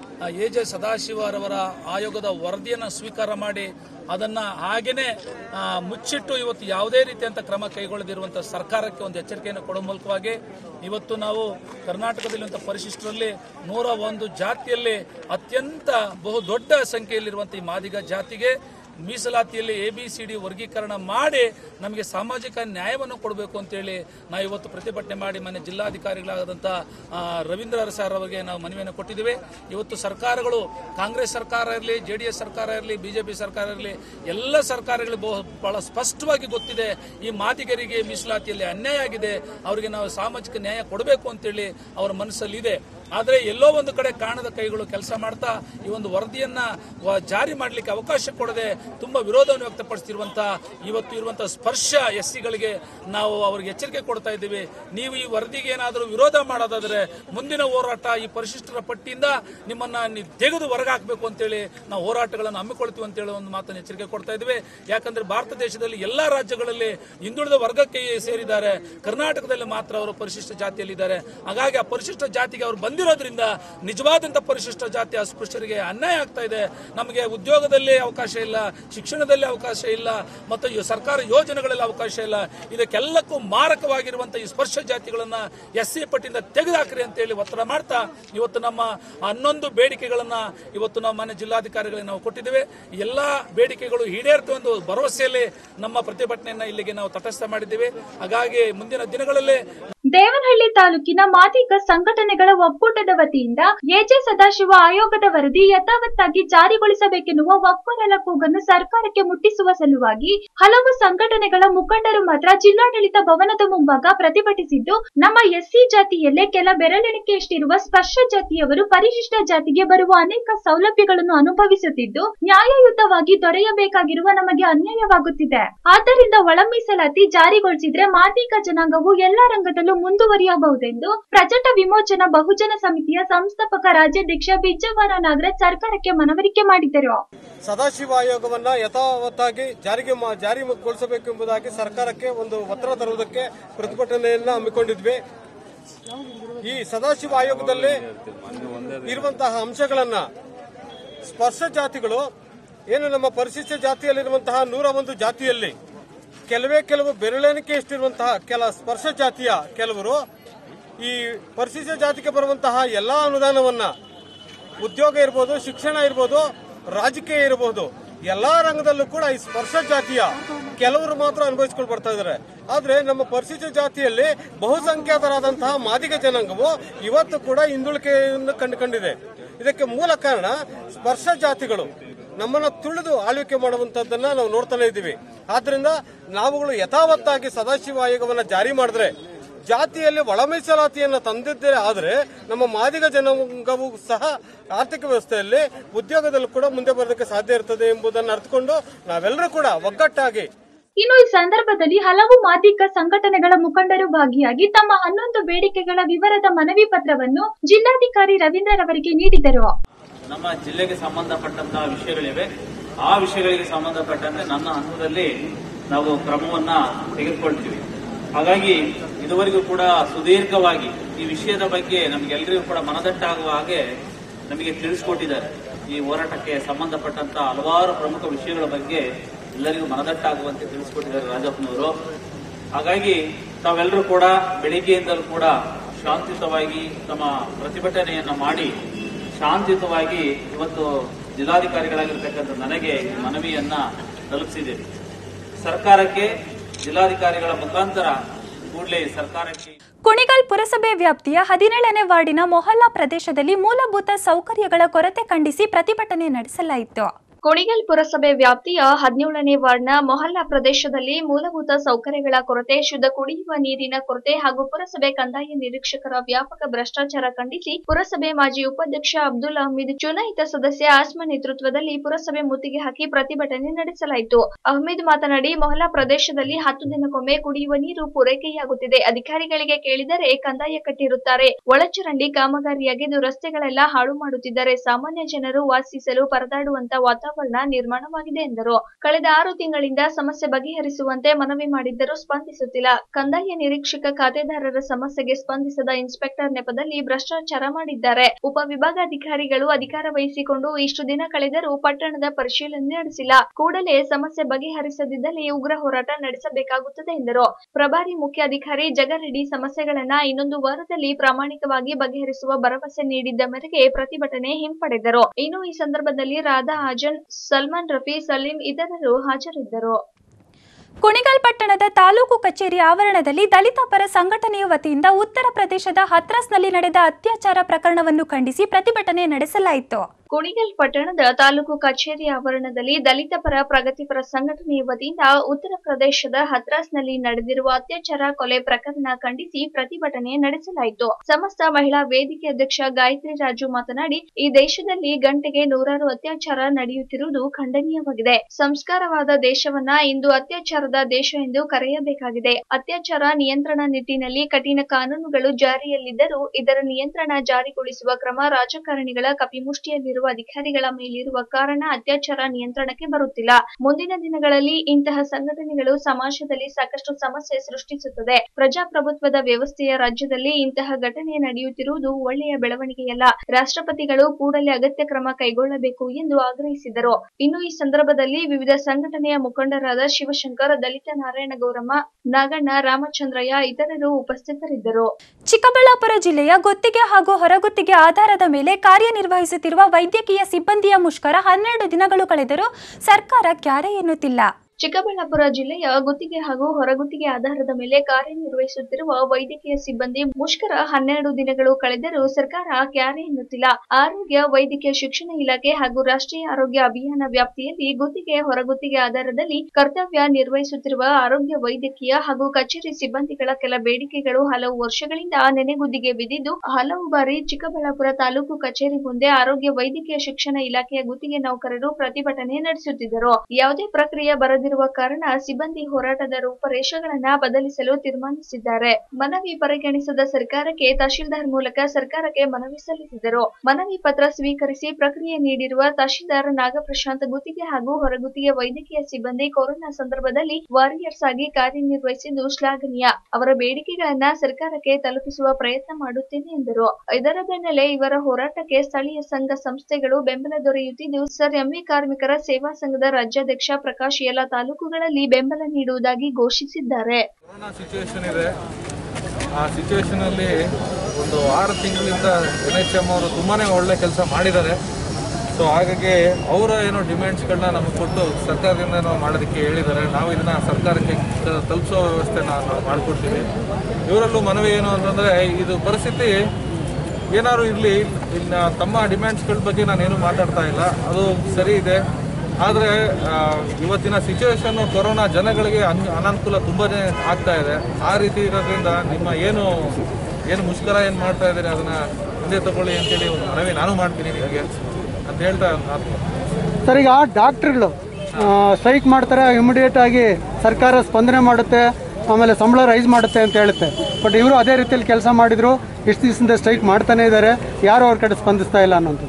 ಎ ಜೆ ಸದಾಶಿವರವರ ಆಯೋಗದ ವರದಿಯನ್ನು ಸ್ವೀಕಾರ ಮಾಡಿ ಅದನ್ನ ಹಾಗೇನೆ ಆ, ಮುಚ್ಚಿಟ್ಟು ಇವತ್ತು ಯಾವುದೇ ರೀತಿಯಂತ ಕ್ರಮ ಕೈಗೊಳ್ಳದಿರುವಂಥ ಸರ್ಕಾರಕ್ಕೆ ಒಂದು ಎಚ್ಚರಿಕೆಯನ್ನು ಕೊಡುವ ಮೂಲಕವಾಗಿ ಇವತ್ತು ನಾವು ಕರ್ನಾಟಕದಲ್ಲಿರುವಂಥ ಪರಿಶಿಷ್ಟರಲ್ಲಿ ನೂರ ಒಂದು ಜಾತಿಯಲ್ಲಿ ಅತ್ಯಂತ ಬಹು ದೊಡ್ಡ ಸಂಖ್ಯೆಯಲ್ಲಿರುವಂಥ ಈ ಮಾದಿಗ ಜಾತಿಗೆ ಮೀಸಲಾತಿಯಲ್ಲಿ ಎ ಬಿ ಸಿ ಡಿ ವರ್ಗೀಕರಣ ಮಾಡಿ ನಮಗೆ ಸಾಮಾಜಿಕ ನ್ಯಾಯವನ್ನು ಕೊಡಬೇಕು ಅಂತೇಳಿ ನಾವು ಇವತ್ತು ಪ್ರತಿಭಟನೆ ಮಾಡಿ ಮನೆ ಜಿಲ್ಲಾಧಿಕಾರಿಗಳಾದಂಥ ಆ, ರವೀಂದ್ರ ಅರಸರ್ ಅವರಿಗೆ ನಾವು ಮನವಿಯನ್ನು ಕೊಟ್ಟಿದ್ದೇವೆ ಇವತ್ತು ಸರ್ಕಾರಗಳು ಕಾಂಗ್ರೆಸ್ ಸರ್ಕಾರ ಇರಲಿ ಜೆ ಡಿ ಎಸ್ ಸರ್ಕಾರ ಇರಲಿ ಬಿ ಜೆ ಪಿ ಸರ್ಕಾರ ಇರಲಿ ಎಲ್ಲ ಸರ್ಕಾರಗಳು ಬಹು ಬಹಳ ಸ್ಪಷ್ಟವಾಗಿ ಗೊತ್ತಿದೆ ಈ ಮಾದಿಗರಿಗೆ ಮೀಸಲಾತಿಯಲ್ಲಿ ಅನ್ಯಾಯ ಆಗಿದೆ ಅವರಿಗೆ ನಾವು ಸಾಮಾಜಿಕ ನ್ಯಾಯ ಕೊಡಬೇಕು ಅಂತೇಳಿ ಅವರ ಮನಸ್ಸಲ್ಲಿ ಇದೆ ಆದರೆ ಎಲ್ಲೋ ಒಂದು ಕಡೆ ಕಾಣದ ಕೈಗಳು ಕೆಲಸ ಮಾಡ್ತಾ ಈ ಒಂದು ವರದಿಯನ್ನ ವ- ಜಾರಿ ಮಾಡಲಿಕ್ಕೆ ಅವಕಾಶ ಕೊಡದೆ ತುಂಬಾ ವಿರೋಧವನ್ನು ವ್ಯಕ್ತಪಡಿಸ್ತಿರುವಂತ ಇವತ್ತು ಇರುವಂತ ಸ್ಪರ್ಶ ಎಸ್ ಸಿಗಳಿಗೆ ನಾವು ಅವರಿಗೆ ಎಚ್ಚರಿಕೆ ಕೊಡ್ತಾ ಇದ್ದೀವಿ ನೀವು ಈ ವರದಿಗೆ ಏನಾದರೂ ವಿರೋಧ ಮಾಡೋದಾದ್ರೆ ಮುಂದಿನ ಹೋರಾಟ ಈ ಪರಿಶಿಷ್ಟರ ಪಟ್ಟಿಯಿಂದ ನಿಮ್ಮನ್ನ ನಿ- ತೆಗೆದು ಹೊರಗಾಕಬೇಕು ಅಂತೇಳಿ ನಾವು ಹೋರಾಟಗಳನ್ನು ಹಮ್ಮಿಕೊಳ್ತೀವಿ ಅಂತೇಳಿ ಒಂದು ಮಾತನ್ನು ಎಚ್ಚರಿಕೆ ಕೊಡ್ತಾ ಇದ್ದೀವಿ ಯಾಕಂದ್ರೆ ಭಾರತ ದೇಶದಲ್ಲಿ ಎಲ್ಲಾ ರಾಜ್ಯಗಳಲ್ಲಿ ಹಿಂದುಳಿದ ವರ್ಗಕ್ಕೆ ಸೇರಿದ್ದಾರೆ ಕರ್ನಾಟಕದಲ್ಲಿ ಮಾತ್ರ ಅವರು ಪರಿಶಿಷ್ಟ ಜಾತಿಯಲ್ಲಿದ್ದಾರೆ ಹಾಗಾಗಿ ಆ ಪರಿಶಿಷ್ಟ ಜಾತಿಗೆ ಅವರು ಬಂದಿರೋದ್ರಿಂದ ನಿಜವಾದಂತ ಪರಿಶಿಷ್ಟ ಜಾತಿ ಅಸ್ಪೃಶ್ಯರಿಗೆ ಅನ್ಯಾಯ ಆಗ್ತಾ ಇದೆ ನಮಗೆ ಉದ್ಯೋಗದಲ್ಲಿ ಅವಕಾಶ ಇಲ್ಲ ಶಿಕ್ಷಣದಲ್ಲಿ ಅವಕಾಶ ಇಲ್ಲ ಮತ್ತು ಈ ಸರ್ಕಾರ ಯೋಜನೆಗಳಲ್ಲಿ ಅವಕಾಶ ಇಲ್ಲ ಇದಕ್ಕೆಲ್ಲಕ್ಕೂ ಮಾರಕವಾಗಿರುವಂತ ಈ ಸ್ಪರ್ಶ ಜಾತಿಗಳನ್ನ ಎಸ್ ಸಿ ಪಟ್ಟಿಯಿಂದ ತೆಗೆದುಹಾಕ್ರಿ ಅಂತೇಳಿ ಒತ್ತಡ ಮಾಡ್ತಾ ಇವತ್ತು ನಮ್ಮ ಹನ್ನೊಂದು ಬೇಡಿಕೆಗಳನ್ನ ಇವತ್ತು ನಮ್ಮ ಮನೆ ಜಿಲ್ಲಾಧಿಕಾರಿಗಳಿಗೆ ನಾವು ಕೊಟ್ಟಿದ್ದೇವೆ ಈ ಎಲ್ಲಾ ಬೇಡಿಕೆಗಳು ಈಡೇರ್ತವೆ ಒಂದು ಭರವಸೆಯಲ್ಲಿ ನಮ್ಮ ಪ್ರತಿಭಟನೆಯನ್ನ ಇಲ್ಲಿಗೆ ನಾವು ತಟಸ್ಥ ಮಾಡಿದ್ದೇವೆ ಹಾಗಾಗಿ ಮುಂದಿನ ದಿನಗಳಲ್ಲಿ ದೇವನಹಳ್ಳಿ ತಾಲೂಕಿನ ಮಾದಿಗ ಸಂಘಟನೆಗಳ ಒಕ್ಕೂಟದ ವತಿಯಿಂದ ಎಜೆ ಸದಾಶಿವ ಆಯೋಗದ ವರದಿ ಯಥಾವತ್ತಾಗಿ ಜಾರಿಗೊಳಿಸಬೇಕೆನ್ನುವ ಒಕ್ಕೊರಲ ಕೂಗನ್ನು ಸರ್ಕಾರಕ್ಕೆ ಮುಟ್ಟಿಸುವ ಸಲುವಾಗಿ ಹಲವು ಸಂಘಟನೆಗಳ ಮುಖಂಡರು ಮಾತ್ರ ಜಿಲ್ಲಾಡಳಿತ ಭವನದ ಮುಂಭಾಗ ಪ್ರತಿಭಟಿಸಿದ್ದು ನಮ್ಮ ಎಸ್ಸಿ ಜಾತಿಯಲ್ಲೇ ಕೆಲ ಬೆರಳೆಣಿಕೆಯಷ್ಟಿರುವ ಸ್ಪರ್ಶ ಜಾತಿಯವರು ಪರಿಶಿಷ್ಟ ಜಾತಿಗೆ ಬರುವ ಅನೇಕ ಸೌಲಭ್ಯಗಳನ್ನು ಅನುಭವಿಸುತ್ತಿದ್ದು ನ್ಯಾಯಯುತವಾಗಿ ದೊರೆಯಬೇಕಾಗಿರುವ ನಮಗೆ ಅನ್ಯಾಯವಾಗುತ್ತಿದೆ ಆದ್ದರಿಂದ ಒಳ ಮೀಸಲಾತಿ ಜಾರಿಗೊಳಿಸಿದ್ರೆ ಮಾದಿಗ ಜನಾಂಗವು ಎಲ್ಲಾ ರಂಗದಲ್ಲೂ ಮುಂದುವರಿಯಬಹುದೆಂದು ಪ್ರಚಂಡ ವಿಮೋಚನಾ ಬಹುಜನ ಸಮಿತಿಯ ಸಂಸ್ಥಾಪಕ ರಾಜ್ಯಾಧ್ಯಕ್ಷ ಬಿಜ್ಜವರ ನಾಗರಾಜ್ ಸರ್ಕಾರಕ್ಕೆ ಮನವರಿಕೆ ಮಾಡಿದರು ಸದಾಶಿವ ಆಯೋಗವನ್ನ ಯಥಾವತ್ತಾಗಿ ಜಾರಿಗೆ ಮಾ- ಜಾರಿಗೊಳಿಸಬೇಕೆಂಬುದಾಗಿ ಸರ್ಕಾರಕ್ಕೆ ಒಂದು ಒತ್ತಡ ತರುವುದಕ್ಕೆ ಪ್ರತಿಭಟನೆಯನ್ನ ಹಮ್ಮಿಕೊಂಡಿದ್ವಿ ಈ ಸದಾಶಿವ ಆಯೋಗದಲ್ಲಿ ಇರುವಂತಹ ಅಂಶಗಳನ್ನ ಸ್ಪರ್ಶ ಜಾತಿಗಳು ಏನು ನಮ್ಮ ಪರಿಶಿಷ್ಟ ಜಾತಿಯಲ್ಲಿರುವಂತಹ ನೂರ ಒಂದು ಜಾತಿಯಲ್ಲಿ ಕೆಲವೇ ಕೆಲವು ಬೆರಳೆಣಿಕೆಯಷ್ಟಿರುವಂತಹ ಕೆಲ ಸ್ಪರ್ಶ ಜಾತಿಯ ಕೆಲವರು ಈ ಪರಿಶಿಷ್ಟ ಜಾತಿಗೆ ಬರುವಂತಹ ಎಲ್ಲಾ ಅನುದಾನವನ್ನ ಉದ್ಯೋಗ ಇರ್ಬೋದು ಶಿಕ್ಷಣ ಇರ್ಬೋದು ರಾಜಕೀಯ ಇರಬಹುದು ಎಲ್ಲಾ ರಂಗದಲ್ಲೂ ಕೂಡ ಈ ಸ್ಪರ್ಶ ಜಾತಿಯ ಕೆಲವರು ಮಾತ್ರ ಅನುಭವಿಸ್ಕೊಂಡು ಬರ್ತಾ ಇದ್ದಾರೆ ಆದ್ರೆ ನಮ್ಮ ಪರಿಶಿಷ್ಟ ಜಾತಿಯಲ್ಲಿ ಬಹುಸಂಖ್ಯಾತರಾದಂತಹ ಮಾದಿಗ ಜನಾಂಗವು ಇವತ್ತು ಕೂಡ ಹಿಂದುಳಿಕೆಯನ್ನು ಕಂಡುಕೊಂಡಿದೆ ಇದಕ್ಕೆ ಮೂಲ ಕಾರಣ ಸ್ಪರ್ಶ ಜಾತಿಗಳು ನಮ್ಮನ್ನ ತುಳಿದು ಆಳ್ವಿಕೆ ಮಾಡುವಂತದ್ದನ್ನ ನಾವು ನೋಡ್ತಾನೆ ಇದ್ದೀವಿ ಆದ್ರಿಂದ ನಾವುಗಳು ಯಥಾವತ್ತಾಗಿ ಸದಾಶಿವ ಆಯೋಗವನ್ನ ಜಾರಿ ಮಾಡಿದ್ರೆ ಜಾತಿಯಲ್ಲಿ ಒಳ ಮೀಸಲಾತಿಯನ್ನು ತಂದಿದ್ದೇ ಆದರೆ ನಮ್ಮ ಮಾದಿಗ ಜನಾಂಗವು ಸಹ ಆರ್ಥಿಕ ವ್ಯವಸ್ಥೆಯಲ್ಲಿ ಉದ್ಯೋಗದಲ್ಲೂ ಕೂಡ ಮುಂದೆ ಬರೋದಕ್ಕೆ ಸಾಧ್ಯ ಇರ್ತದೆ ಎಂಬುದನ್ನು ಅರ್ಥಕೊಂಡು ನಾವೆಲ್ಲರೂ ಕೂಡ ಒಗ್ಗಟ್ಟಾಗಿ ಇನ್ನು ಈ ಸಂದರ್ಭದಲ್ಲಿ ಹಲವು ಮಾದಿಗ ಸಂಘಟನೆಗಳ ಮುಖಂಡರು ಭಾಗಿಯಾಗಿ ತಮ್ಮ ಹನ್ನೊಂದು ಬೇಡಿಕೆಗಳ ವಿವರದ ಮನವಿ ಪತ್ರವನ್ನು ಜಿಲ್ಲಾಧಿಕಾರಿ ರವೀಂದ್ರರವರಿಗೆ ನೀಡಿದರು ನಮ್ಮ ಜಿಲ್ಲೆಗೆ ಸಂಬಂಧಪಟ್ಟಂತಹ ವಿಷಯಗಳಿವೆ ಆ ವಿಷಯಗಳಿಗೆ ಸಂಬಂಧಪಟ್ಟಂತೆ ನನ್ನ ಹಂತದಲ್ಲಿ ನಾವು ಕ್ರಮವನ್ನ ತೆಗೆದುಕೊಳ್ತೀವಿ ಹಾಗಾಗಿ ಇದುವರೆಗೂ ಕೂಡ ಸುದೀರ್ಘವಾಗಿ ಈ ವಿಷಯದ ಬಗ್ಗೆ ನಮಗೆಲ್ಲರಿಗೂ ಕೂಡ ಮನದಟ್ಟಾಗುವ ಹಾಗೆ ನಮಗೆ ತಿಳಿಸ್ಕೊಟ್ಟಿದ್ದಾರೆ ಈ ಹೋರಾಟಕ್ಕೆ ಸಂಬಂಧಪಟ್ಟಂತ ಹಲವಾರು ಪ್ರಮುಖ ವಿಷಯಗಳ ಬಗ್ಗೆ ಎಲ್ಲರಿಗೂ ಮನದಟ್ಟಾಗುವಂತೆ ತಿಳಿಸ್ಕೊಟ್ಟಿದ್ದಾರೆ ರಾಜಪ್ಪನವರು ಹಾಗಾಗಿ ತಾವೆಲ್ಲರೂ ಕೂಡ ಬೆಳಿಗ್ಗೆಯಿಂದಲೂ ಕೂಡ ಶಾಂತಿಯುತವಾಗಿ ತಮ್ಮ ಪ್ರತಿಭಟನೆಯನ್ನ ಮಾಡಿ ಶಾಂತಿಯುತವಾಗಿ ಇವತ್ತು ಜಿಲ್ಲಾಧಿಕಾರಿಗಳಾಗಿರ್ತಕ್ಕಂಥ ನನಗೆ ಈ ಮನವಿಯನ್ನ ತಲುಪಿಸಿದ್ದೇವೆ ಸರ್ಕಾರಕ್ಕೆ ಜಿಲ್ಲಾಧಿಕಾರಿಗಳ ಮುಖಾಂತರ ಕೂಡಲೇ ಸರ್ಕಾರಕ್ಕೆ ಕುಣಿಗಲ್ ಪುರಸಭೆ ವ್ಯಾಪ್ತಿಯ ಹದಿನೇಳನೇ ವಾರ್ಡಿನ ಮೊಹಲ್ಲಾ ಪ್ರದೇಶದಲ್ಲಿ ಮೂಲಭೂತ ಸೌಕರ್ಯಗಳ ಕೊರತೆ ಖಂಡಿಸಿ ಪ್ರತಿಭಟನೆ ನಡೆಸಲಾಯಿತು ಕುಣಿಗಲ್ ಪುರಸಭೆ ವ್ಯಾಪ್ತಿಯ ಹದಿನೇಳನೇ ವಾರ್ಡ್ನ ಮೊಹಲ್ಲಾ ಪ್ರದೇಶದಲ್ಲಿ ಮೂಲಭೂತ ಸೌಕರ್ಯಗಳ ಕೊರತೆ ಶುದ್ಧ ಕುಡಿಯುವ ನೀರಿನ ಕೊರತೆ ಹಾಗೂ ಪುರಸಭೆ ಕಂದಾಯ ನಿರೀಕ್ಷಕರ ವ್ಯಾಪಕ ಭ್ರಷ್ಟಾಚಾರ ಖಂಡಿಸಿ ಪುರಸಭೆ ಮಾಜಿ ಉಪಾಧ್ಯಕ್ಷ ಅಬ್ದುಲ್ ಅಹಮೀದ್ ಚುನಾಯಿತ ಸದಸ್ಯ ಆಸ್ಮಾ ನೇತೃತ್ವದಲ್ಲಿ ಪುರಸಭೆ ಮುತ್ತಿಗೆ ಹಾಕಿ ಪ್ರತಿಭಟನೆ ನಡೆಸಲಾಯಿತು ಅಹಮೀದ್ ಮಾತನಾಡಿ ಮೊಹಲ್ಲಾ ಪ್ರದೇಶದಲ್ಲಿ ಹತ್ತು ದಿನಕ್ಕೊಮ್ಮೆ ಕುಡಿಯುವ ನೀರು ಪೂರೈಕೆಯಾಗುತ್ತಿದೆ ಅಧಿಕಾರಿಗಳಿಗೆ ಕೇಳಿದರೆ ಕಂದಾಯ ಕಟ್ಟಿರುತ್ತಾರೆ ಒಳಚರಂಡಿ ಕಾಮಗಾರಿಯಾಗಿದ್ದು ರಸ್ತೆಗಳೆಲ್ಲ ಹಾಳು ಮಾಡುತ್ತಿದ್ದಾರೆ ಸಾಮಾನ್ಯ ಜನರು ವಾಸಿಸಲು ಪರದಾಡುವಂತ ವಾತಾವರಣ ನಿರ್ಮಾಣವಾಗಿದೆ ಎಂದರು ಕಳೆದ ಆರು ತಿಂಗಳಿಂದ ಸಮಸ್ಯೆ ಬಗೆಹರಿಸುವಂತೆ ಮನವಿ ಮಾಡಿದ್ದರೂ ಸ್ಪಂದಿಸುತ್ತಿಲ್ಲ ಕಂದಾಯ ನಿರೀಕ್ಷಕ ಖಾತೆದಾರರ ಸಮಸ್ಯೆಗೆ ಸ್ಪಂದಿಸದ ಇನ್ಸ್ಪೆಕ್ಟರ್ ನೆಪದಲ್ಲಿ ಭ್ರಷ್ಟಾಚಾರ ಮಾಡಿದ್ದಾರೆ ಉಪವಿಭಾಗಾಧಿಕಾರಿಗಳು ಅಧಿಕಾರ ವಹಿಸಿಕೊಂಡು ಇಷ್ಟು ದಿನ ಕಳೆದರೂ ಪಟ್ಟಣದ ಪರಿಶೀಲನೆ ನಡೆಸಿಲ್ಲ ಕೂಡಲೇ ಸಮಸ್ಯೆ ಬಗೆಹರಿಸದಿದ್ದಲ್ಲಿ ಉಗ್ರ ಹೋರಾಟ ನಡೆಸಬೇಕಾಗುತ್ತದೆ ಎಂದರು ಪ್ರಭಾರಿ ಮುಖ್ಯಾಧಿಕಾರಿ ಜಗರೆಡ್ಡಿ ಸಮಸ್ಯೆಗಳನ್ನ ಇನ್ನೊಂದು ವಾರದಲ್ಲಿ ಪ್ರಾಮಾಣಿಕವಾಗಿ ಬಗೆಹರಿಸುವ ಭರವಸೆ ನೀಡಿದ್ದ ಮೇರೆಗೆ ಪ್ರತಿಭಟನೆ ಹಿಂಪಡೆದರು ಇನ್ನು ಈ ಸಂದರ್ಭದಲ್ಲಿ ರಾಧಾ ಹಾಜನ್ ಸಲ್ಮಾನ್ ರಫಿ ಸಲೀಂ ಇತರರು ಹಾಜರಿದ್ದರು ಕುಣಿಗಲ್ ಪಟ್ಟಣದ ತಾಲೂಕು ಕಚೇರಿ ಆವರಣದಲ್ಲಿ ದಲಿತ ಪರ ಸಂಘಟನೆಯ ವತಿಯಿಂದ ಉತ್ತರ ಪ್ರದೇಶದ ಹತ್ರಾಸ್ನಲ್ಲಿ ನಡೆದ ಅತ್ಯಾಚಾರ ಪ್ರಕರಣವನ್ನು ಖಂಡಿಸಿ ಪ್ರತಿಭಟನೆ ನಡೆಸಲಾಯಿತು ಕುಣಿಗಲ್ ಪಟ್ಟಣದ ತಾಲೂಕು ಕಚೇರಿ ಆವರಣದಲ್ಲಿ ದಲಿತ ಪರ ಪ್ರಗತಿಪರ ಸಂಘಟನೆಯ ವತಿಯಿಂದ ಉತ್ತರ ಪ್ರದೇಶದ ಹತ್ರಾಸ್ನಲ್ಲಿ ನಡೆದಿರುವ ಅತ್ಯಾಚಾರ ಕೊಲೆ ಪ್ರಕರಣ ಖಂಡಿಸಿ ಪ್ರತಿಭಟನೆ ನಡೆಸಲಾಯಿತು ಸಮಸ್ತ ಮಹಿಳಾ ವೇದಿಕೆ ಅಧ್ಯಕ್ಷ ಗಾಯತ್ರಿ ರಾಜು ಮಾತನಾಡಿ ಈ ದೇಶದಲ್ಲಿ ಗಂಟೆಗೆ ನೂರಾರು ಅತ್ಯಾಚಾರ ನಡೆಯುತ್ತಿರುವುದು ಖಂಡನೀಯವಾಗಿದೆ ಸಂಸ್ಕಾರವಾದ ದೇಶವನ್ನ ಇಂದು ಅತ್ಯಾಚಾರದ ದೇಶ ಎಂದು ಕರೆಯಬೇಕಾಗಿದೆ ಅತ್ಯಾಚಾರ ನಿಯಂತ್ರಣ ನಿಟ್ಟಿನಲ್ಲಿ ಕಠಿಣ ಕಾನೂನುಗಳು ಜಾರಿಯಲ್ಲಿದ್ದರೂ ಇದರ ನಿಯಂತ್ರಣ ಜಾರಿಗೊಳಿಸುವ ಕ್ರಮ ರಾಜಕಾರಣಿಗಳ ಕಪಿಮುಷ್ಟಿಯಲ್ಲಿರುವ ಅಧಿಕಾರಿಗಳ ಮೇಲಿರುವ ಕಾರಣ ಅತ್ಯಾಚಾರ ನಿಯಂತ್ರಣಕ್ಕೆ ಬರುತ್ತಿಲ್ಲ ಮುಂದಿನ ದಿನಗಳಲ್ಲಿ ಇಂತಹ ಸಂಘಟನೆಗಳು ಸಮಾಜದಲ್ಲಿ ಸಾಕಷ್ಟು ಸಮಸ್ಯೆ ಸೃಷ್ಟಿಸುತ್ತದೆ ಪ್ರಜಾಪ್ರಭುತ್ವದ ವ್ಯವಸ್ಥೆಯ ರಾಜ್ಯದಲ್ಲಿ ಇಂತಹ ಘಟನೆ ನಡೆಯುತ್ತಿರುವುದು ಒಳ್ಳೆಯ ಬೆಳವಣಿಗೆಯಲ್ಲ ರಾಷ್ಟ್ರಪತಿಗಳು ಕೂಡಲೇ ಅಗತ್ಯ ಕ್ರಮ ಕೈಗೊಳ್ಳಬೇಕು ಎಂದು ಆಗ್ರಹಿಸಿದರು ಇನ್ನು ಈ ಸಂದರ್ಭದಲ್ಲಿ ವಿವಿಧ ಸಂಘಟನೆಯ ಮುಖಂಡರಾದ ಶಿವಶಂಕರ್ ದಲಿತ ನಾರಾಯಣ ಗೌರಮ್ಮ ನಾಗಣ್ಣ ರಾಮಚಂದ್ರಯ್ಯ ಇತರರು ಉಪಸ್ಥಿತರಿದ್ದರು ಚಿಕ್ಕಬಳ್ಳಾಪುರ ಜಿಲ್ಲೆಯ ಗುತ್ತಿಗೆ ಹಾಗೂ ಹೊರಗುತ್ತಿಗೆ ಆಧಾರದ ಮೇಲೆ ಕಾರ್ಯನಿರ್ವಹಿಸುತ್ತಿರುವ ವೈದ್ಯಕೀಯ ಸಿಬ್ಬಂದಿಯ ಮುಷ್ಕರ ಹನ್ನೆರಡು ದಿನಗಳು ಕಳೆದರೂ ಸರ್ಕಾರ ಕ್ಯಾರೆ ಎನ್ನುತ್ತಿಲ್ಲ ಚಿಕ್ಕಬಳ್ಳಾಪುರ ಜಿಲ್ಲೆಯ ಗುತ್ತಿಗೆ ಹಾಗೂ ಹೊರಗುತ್ತಿಗೆ ಆಧಾರದ ಮೇಲೆ ಕಾರ್ಯನಿರ್ವಹಿಸುತ್ತಿರುವ ವೈದ್ಯಕೀಯ ಸಿಬ್ಬಂದಿ ಮುಷ್ಕರ ಹನ್ನೆರಡು ದಿನಗಳು ಕಳೆದರೂ ಸರ್ಕಾರ ಕ್ಯಾರೆ ಎನ್ನುತ್ತಿಲ್ಲ ಆರೋಗ್ಯ ವೈದ್ಯಕೀಯ ಶಿಕ್ಷಣ ಇಲಾಖೆ ಹಾಗೂ ರಾಷ್ಟ್ರೀಯ ಆರೋಗ್ಯ ಅಭಿಯಾನ ವ್ಯಾಪ್ತಿಯಲ್ಲಿ ಗುತ್ತಿಗೆ ಹೊರಗುತ್ತಿಗೆ ಆಧಾರದಲ್ಲಿ ಕರ್ತವ್ಯ ನಿರ್ವಹಿಸುತ್ತಿರುವ ಆರೋಗ್ಯ ವೈದ್ಯಕೀಯ ಹಾಗೂ ಕಚೇರಿ ಸಿಬ್ಬಂದಿಗಳ ಕೆಲ ಬೇಡಿಕೆಗಳು ಹಲವು ವರ್ಷಗಳಿಂದ ನೆನೆಗುದ್ದಿಗೆ ಬಿದ್ದಿದ್ದು ಹಲವು ಬಾರಿ ಚಿಕ್ಕಬಳ್ಳಾಪುರ ತಾಲೂಕು ಕಚೇರಿ ಮುಂದೆ ಆರೋಗ್ಯ ವೈದ್ಯಕೀಯ ಶಿಕ್ಷಣ ಇಲಾಖೆಯ ಗುತ್ತಿಗೆ ನೌಕರರು ಪ್ರತಿಭಟನೆ ನಡೆಸುತ್ತಿದ್ದರು ಯಾವುದೇ ಪ್ರಕ್ರಿಯೆ ಬರದಿರುವ ಕಾರಣ ಸಿಬ್ಬಂದಿ ಹೋರಾಟದ ರೂಪರೇಷೆಗಳನ್ನ ಬದಲಿಸಲು ತೀರ್ಮಾನಿಸಿದ್ದಾರೆ ಮನವಿ ಪರಿಗಣಿಸದ ಸರ್ಕಾರಕ್ಕೆ ತಹಶೀಲ್ದಾರ್ ಮೂಲಕ ಸರ್ಕಾರಕ್ಕೆ ಮನವಿ ಸಲ್ಲಿಸಿದರು ಮನವಿ ಪತ್ರ ಸ್ವೀಕರಿಸಿ ಪ್ರಕ್ರಿಯೆ ನೀಡಿರುವ ತಹಶೀಲ್ದಾರ್ ನಾಗಪ್ರಶಾಂತ್ ಗುತ್ತಿಗೆ ಹಾಗೂ ಹೊರಗುತ್ತಿಗೆ ವೈದ್ಯಕೀಯ ಸಿಬ್ಬಂದಿ ಕೊರೋನಾ ಸಂದರ್ಭದಲ್ಲಿ ವಾರಿಯರ್ಸ್ ಆಗಿ ಕಾರ್ಯನಿರ್ವಹಿಸಿದ್ದು ಶ್ಲಾಘನೀಯ ಅವರ ಬೇಡಿಕೆಗಳನ್ನ ಸರ್ಕಾರಕ್ಕೆ ತಲುಪಿಸುವ ಪ್ರಯತ್ನ ಮಾಡುತ್ತೇನೆ ಎಂದರು ಇದರ ಬೆನ್ನಲ್ಲೇ ಇವರ ಹೋರಾಟಕ್ಕೆ ಸ್ಥಳೀಯ ಸಂಘ ಸಂಸ್ಥೆಗಳು ಬೆಂಬಲ ದೊರೆಯುತ್ತಿದ್ದು ಸರ್ ಎಂವಿ ಕಾರ್ಮಿಕರ ಸೇವಾ ಸಂಘದ ರಾಜ್ಯಾಧ್ಯಕ್ಷ ಪ್ರಕಾಶ್ ಎಲ್ಲ ತಾಲೂಕುಗಳಲ್ಲಿ ಬೆಂಬಲ ನೀಡುವುದಾಗಿ ಘೋಷಿಸಿದ್ದಾರೆ ಕೊರೋನಾ ಸಿಚುವೇಶನ್ ಇದೆ ಆ ಸಿಚುವೇಶನ್ ಅಲ್ಲಿ ಒಂದು ಆರು ತಿಂಗಳಿಂದ ಎನ್ ಎಚ್ ಎಮ್ ಅವರು ತುಂಬಾನೇ ಒಳ್ಳೆ ಕೆಲಸ ಮಾಡಿದ್ದಾರೆ ಸೊ ಹಾಗಾಗಿ ಅವರ ಏನೋ ಡಿಮ್ಯಾಂಡ್ಸ್ಗಳನ್ನ ನಮಗೆ ಕೊಟ್ಟು ಸರ್ಕಾರದಿಂದ ನಾವು ಮಾಡೋದಕ್ಕೆ ಹೇಳಿದ್ದಾರೆ ನಾವು ಇದನ್ನ ಸರ್ಕಾರಕ್ಕೆ ತ- ತಲುಪಿಸೋ ವ್ಯವಸ್ಥೆನ ನಾವು ಮಾಡಿಕೊಡ್ತೀವಿ ಇವರಲ್ಲೂ ಮನವಿ ಏನು ಅಂತಂದರೆ ಇದು ಪರಿಸ್ಥಿತಿ ಏನಾದ್ರು ಇರಲಿ ಇನ್ನು ತಮ್ಮ ಡಿಮ್ಯಾಂಡ್ಸ್ಗಳ ಬಗ್ಗೆ ನಾನೇನು ಮಾತಾಡ್ತಾ ಇಲ್ಲ ಅದು ಸರಿ ಇದೆ ಆದರೆ ಇವತ್ತಿನ ಸಿಚುವೇಶನ್ ಕೊರೋನಾ ಜನಗಳಿಗೆ ಅನ್ ಅನಾನುಕೂಲ ತುಂಬಾನೇ ಆಗ್ತಾ ಇದೆ ಆ ರೀತಿ ಇರೋದ್ರಿಂದ ನಿಮ್ಮ ಏನು ಏನು ಮುಷ್ಕರ ಏನು ಮಾಡ್ತಾ ಇದ್ದೀರಿ ಅದನ್ನ ಮುಂದೆ ತಗೊಳ್ಳಿ ಅಂತೇಳಿ ಒಂದು ಮನವಿ ನಾನು ಮಾಡ್ತೀನಿ ನಿಮಗೆ ಅಂತ ಹೇಳ್ತಾ ನಾನು ಸರ್ ಈಗ ಡಾಕ್ಟ್ರುಗಳು ಸ್ಟ್ರೈಕ್ ಮಾಡ್ತಾರೆ ಇಮಿಡಿಯೇಟ್ ಆಗಿ ಸರ್ಕಾರ ಸ್ಪಂದನೆ ಮಾಡುತ್ತೆ ಆಮೇಲೆ ಸಂಬಳ ರೈಸ್ ಮಾಡುತ್ತೆ ಅಂತ ಹೇಳುತ್ತೆ ಬಟ್ ಇವರು ಅದೇ ರೀತಿಯಲ್ಲಿ ಕೆಲಸ ಮಾಡಿದ್ರು ಇಷ್ಟು ದಿವಸದಿಂದ ಸ್ಟ್ರೈಕ್ ಮಾಡ್ತಾನೆ ಇದ್ದಾರೆ ಯಾರು ಅವ್ರ ಕಡೆ ಸ್ಪಂದಿಸ್ತಾ ಇಲ್ಲ ಅನ್ನೋದು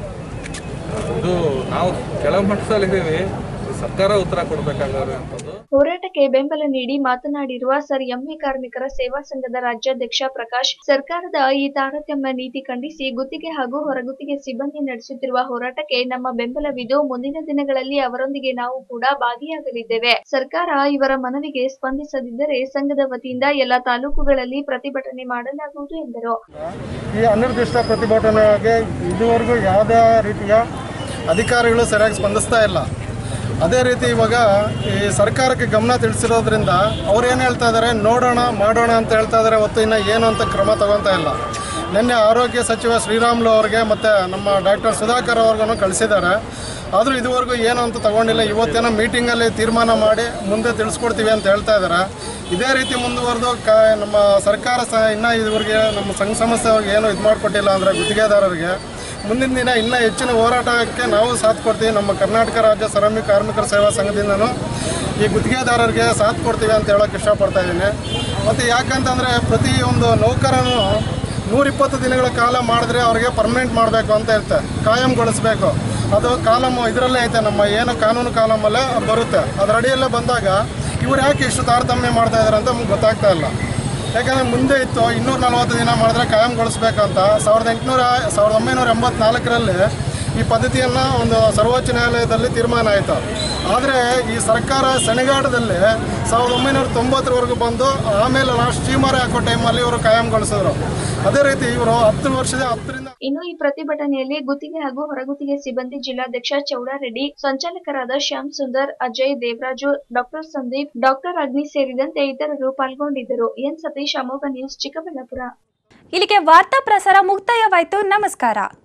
ಇದು ನಾವು ಕೆಳಮಟ್ಟದಲ್ಲಿದ್ದೀವಿ ಸರ್ಕಾರ ಉತ್ತರ ಕೊಡಬೇಕಾಗತ್ತೆ ಅಂತದ್ದು ಹೋರಾಟಕ್ಕೆ ಬೆಂಬಲ ನೀಡಿ ಮಾತನಾಡಿರುವ ಸರ್ ಎಂವಿ ಕಾರ್ಮಿಕರ ಸೇವಾ ಸಂಘದ ರಾಜ್ಯಾಧ್ಯಕ್ಷ ಪ್ರಕಾಶ್ ಸರ್ಕಾರದ ಈ ತಾರತಮ್ಯ ನೀತಿ ಖಂಡಿಸಿ ಗುತ್ತಿಗೆ ಹಾಗೂ ಹೊರಗುತ್ತಿಗೆ ಸಿಬ್ಬಂದಿ ನಡೆಸುತ್ತಿರುವ ಹೋರಾಟಕ್ಕೆ ನಮ್ಮ ಬೆಂಬಲವಿದ್ದು ಮುಂದಿನ ದಿನಗಳಲ್ಲಿ ಅವರೊಂದಿಗೆ ನಾವು ಕೂಡ ಭಾಗಿಯಾಗಲಿದ್ದೇವೆ ಸರ್ಕಾರ ಇವರ ಮನವಿಗೆ ಸ್ಪಂದಿಸದಿದ್ದರೆ ಸಂಘದ ವತಿಯಿಂದ ಎಲ್ಲ ತಾಲೂಕುಗಳಲ್ಲಿ ಪ್ರತಿಭಟನೆ ಮಾಡಲಾಗುವುದು ಎಂದರು ಈ ಅನಿರ್ದಿಷ್ಟ ಪ್ರತಿಭಟನೆಗೆ ಇದುವರೆಗೂ ಯಾವುದೇ ರೀತಿಯ ಅಧಿಕಾರಿಗಳು ಸರಿಯಾಗಿ ಸ್ಪಂದಿಸ್ತಾ ಇಲ್ಲ ಅದೇ ರೀತಿ ಇವಾಗ ಈ ಸರ್ಕಾರಕ್ಕೆ ಗಮನ ತಿಳಿಸಿರೋದ್ರಿಂದ ಅವ್ರು ಏನು ಹೇಳ್ತಾ ಇದ್ದಾರೆ ನೋಡೋಣ ಮಾಡೋಣ ಅಂತ ಹೇಳ್ತಾ ಇದ್ದಾರೆ ಹೊತ್ತು ಇನ್ನು ಏನು ಅಂತ ಕ್ರಮ ತಗೊತಾ ಇಲ್ಲ ನಿನ್ನೆ ಆರೋಗ್ಯ ಸಚಿವ ಶ್ರೀರಾಮ್ಲು ಅವ್ರಿಗೆ ಮತ್ತು ನಮ್ಮ ಡಾಕ್ಟರ್ ಸುಧಾಕರ್ ಅವ್ರಿಗೂ ಕಳಿಸಿದ್ದಾರೆ ಆದರೂ ಇದುವರೆಗೂ ಏನು ಅಂತ ತಗೊಂಡಿಲ್ಲ ಇವತ್ತೇನೋ ಮೀಟಿಂಗಲ್ಲಿ ತೀರ್ಮಾನ ಮಾಡಿ ಮುಂದೆ ತಿಳಿಸ್ಕೊಡ್ತೀವಿ ಅಂತ ಹೇಳ್ತಾ ಇದ್ದಾರೆ ಇದೇ ರೀತಿ ಮುಂದುವರೆದು ಕ ನಮ್ಮ ಸರ್ಕಾರ ಸಹ ಇನ್ನೂ ಇದುವರೆಗೆ ನಮ್ಮ ಸಂಘ ಸಂಸ್ಥೆಯವ್ರಿಗೆ ಏನು ಇದು ಮಾಡಿಕೊಟ್ಟಿಲ್ಲ ಅಂದರೆ ಗುತ್ತಿಗೆದಾರರಿಗೆ ಮುಂದಿನ ದಿನ ಇನ್ನೂ ಹೆಚ್ಚಿನ ಹೋರಾಟಕ್ಕೆ ನಾವು ಸಾಥ್ ಕೊಡ್ತೀವಿ ನಮ್ಮ ಕರ್ನಾಟಕ ರಾಜ್ಯ ಶ್ರಮಿಕ ಕಾರ್ಮಿಕರ ಸೇವಾ ಸಂಘದಿಂದನೂ ಈ ಗುತ್ತಿಗೆದಾರರಿಗೆ ಸಾಥ್ ಕೊಡ್ತೀವಿ ಅಂತ ಹೇಳೋಕ್ಕೆ ಇಷ್ಟಪಡ್ತಾ ಇದ್ದೀನಿ ಮತ್ತು ಯಾಕಂತಂದರೆ ಪ್ರತಿಯೊಂದು ನೌಕರನು ನೂರಿಪ್ಪತ್ತು ದಿನಗಳ ಕಾಲ ಮಾಡಿದ್ರೆ ಅವ್ರಿಗೆ ಪರ್ಮನೆಂಟ್ ಮಾಡಬೇಕು ಅಂತ ಇರುತ್ತೆ ಕಾಯಂಗೊಳಿಸ್ಬೇಕು ಅದು ಕಾಲಮ್ ಇದರಲ್ಲೇ ಐತೆ ನಮ್ಮ ಏನು ಕಾನೂನು ಕಾಲಮಲ್ಲೇ ಅದು ಬರುತ್ತೆ ಅದರ ಅಡಿಯಲ್ಲೇ ಬಂದಾಗ ಇವ್ರು ಯಾಕೆ ಇಷ್ಟು ತಾರತಮ್ಯ ಮಾಡ್ತಾ ಇದ್ದಾರೆ ಅಂತ ನಮ್ಗೆ ಗೊತ್ತಾಗ್ತಾ ಇಲ್ಲ ಯಾಕಂದರೆ ಮುಂದೆ ಇತ್ತು ಇನ್ನೂರ ನಲ್ವತ್ತು ದಿನ ಮಾಡಿದ್ರೆ ಕಾಯಂಗೊಳಿಸ್ಬೇಕಂತ ಸಾವಿರದ ಎಂಟುನೂರ ಸಾವಿರದ ಒಂಬೈನೂರ ಎಂಬತ್ನಾಲ್ಕರಲ್ಲಿ ಈ ಪದ್ಧತಿಯನ್ನು ಒಂದು ಸರ್ವೋಚ್ಚ ನ್ಯಾಯಾಲಯದಲ್ಲಿ ತೀರ್ಮಾನ ಆಯಿತು ಆದರೆ ಈ ಸರ್ಕಾರ ಸೆಣಗಾಟದಲ್ಲಿ ಸಾವಿರದ ಒಂಬೈನೂರ ತೊಂಬತ್ತರವರೆಗೂ ಬಂದು ಆಮೇಲೆ ಲಾಸ್ಟ್ ಚೀಮಾರೆ ಹಾಕೋ ಟೈಮಲ್ಲಿ ಇವರು ಕಾಯಂಗೊಳಿಸಿದ್ರು ಅದೇ ರೀತಿ ಇವರು ಹತ್ತು ವರ್ಷದ ಹತ್ತರಿಂದ ಇನ್ನು ಈ ಪ್ರತಿಭಟನೆಯಲ್ಲಿ ಗುತ್ತಿಗೆ ಹಾಗೂ ಹೊರಗುತ್ತಿಗೆ ಸಿಬ್ಬಂದಿ ಜಿಲ್ಲಾಧ್ಯಕ್ಷ ಚೌಡಾರೆಡ್ಡಿ ಸಂಚಾಲಕರಾದ ಶ್ಯಾಮ್ ಸುಂದರ್ ಅಜಯ್ ದೇವರಾಜು ಡಾಕ್ಟರ್ ಸಂದೀಪ್ ಡಾಕ್ಟರ್ ಅಗ್ನಿ ಸೇರಿದಂತೆ ಇತರರು ಪಾಲ್ಗೊಂಡಿದ್ದರು ಎನ್ ಸತೀಶ್ ಅಮೋಘ ನ್ಯೂಸ್ ಚಿಕ್ಕಬಳ್ಳಾಪುರ ಇಲ್ಲಿಗೆ ವಾರ್ತಾ ಪ್ರಸಾರ ಮುಕ್ತಾಯವಾಯಿತು ನಮಸ್ಕಾರ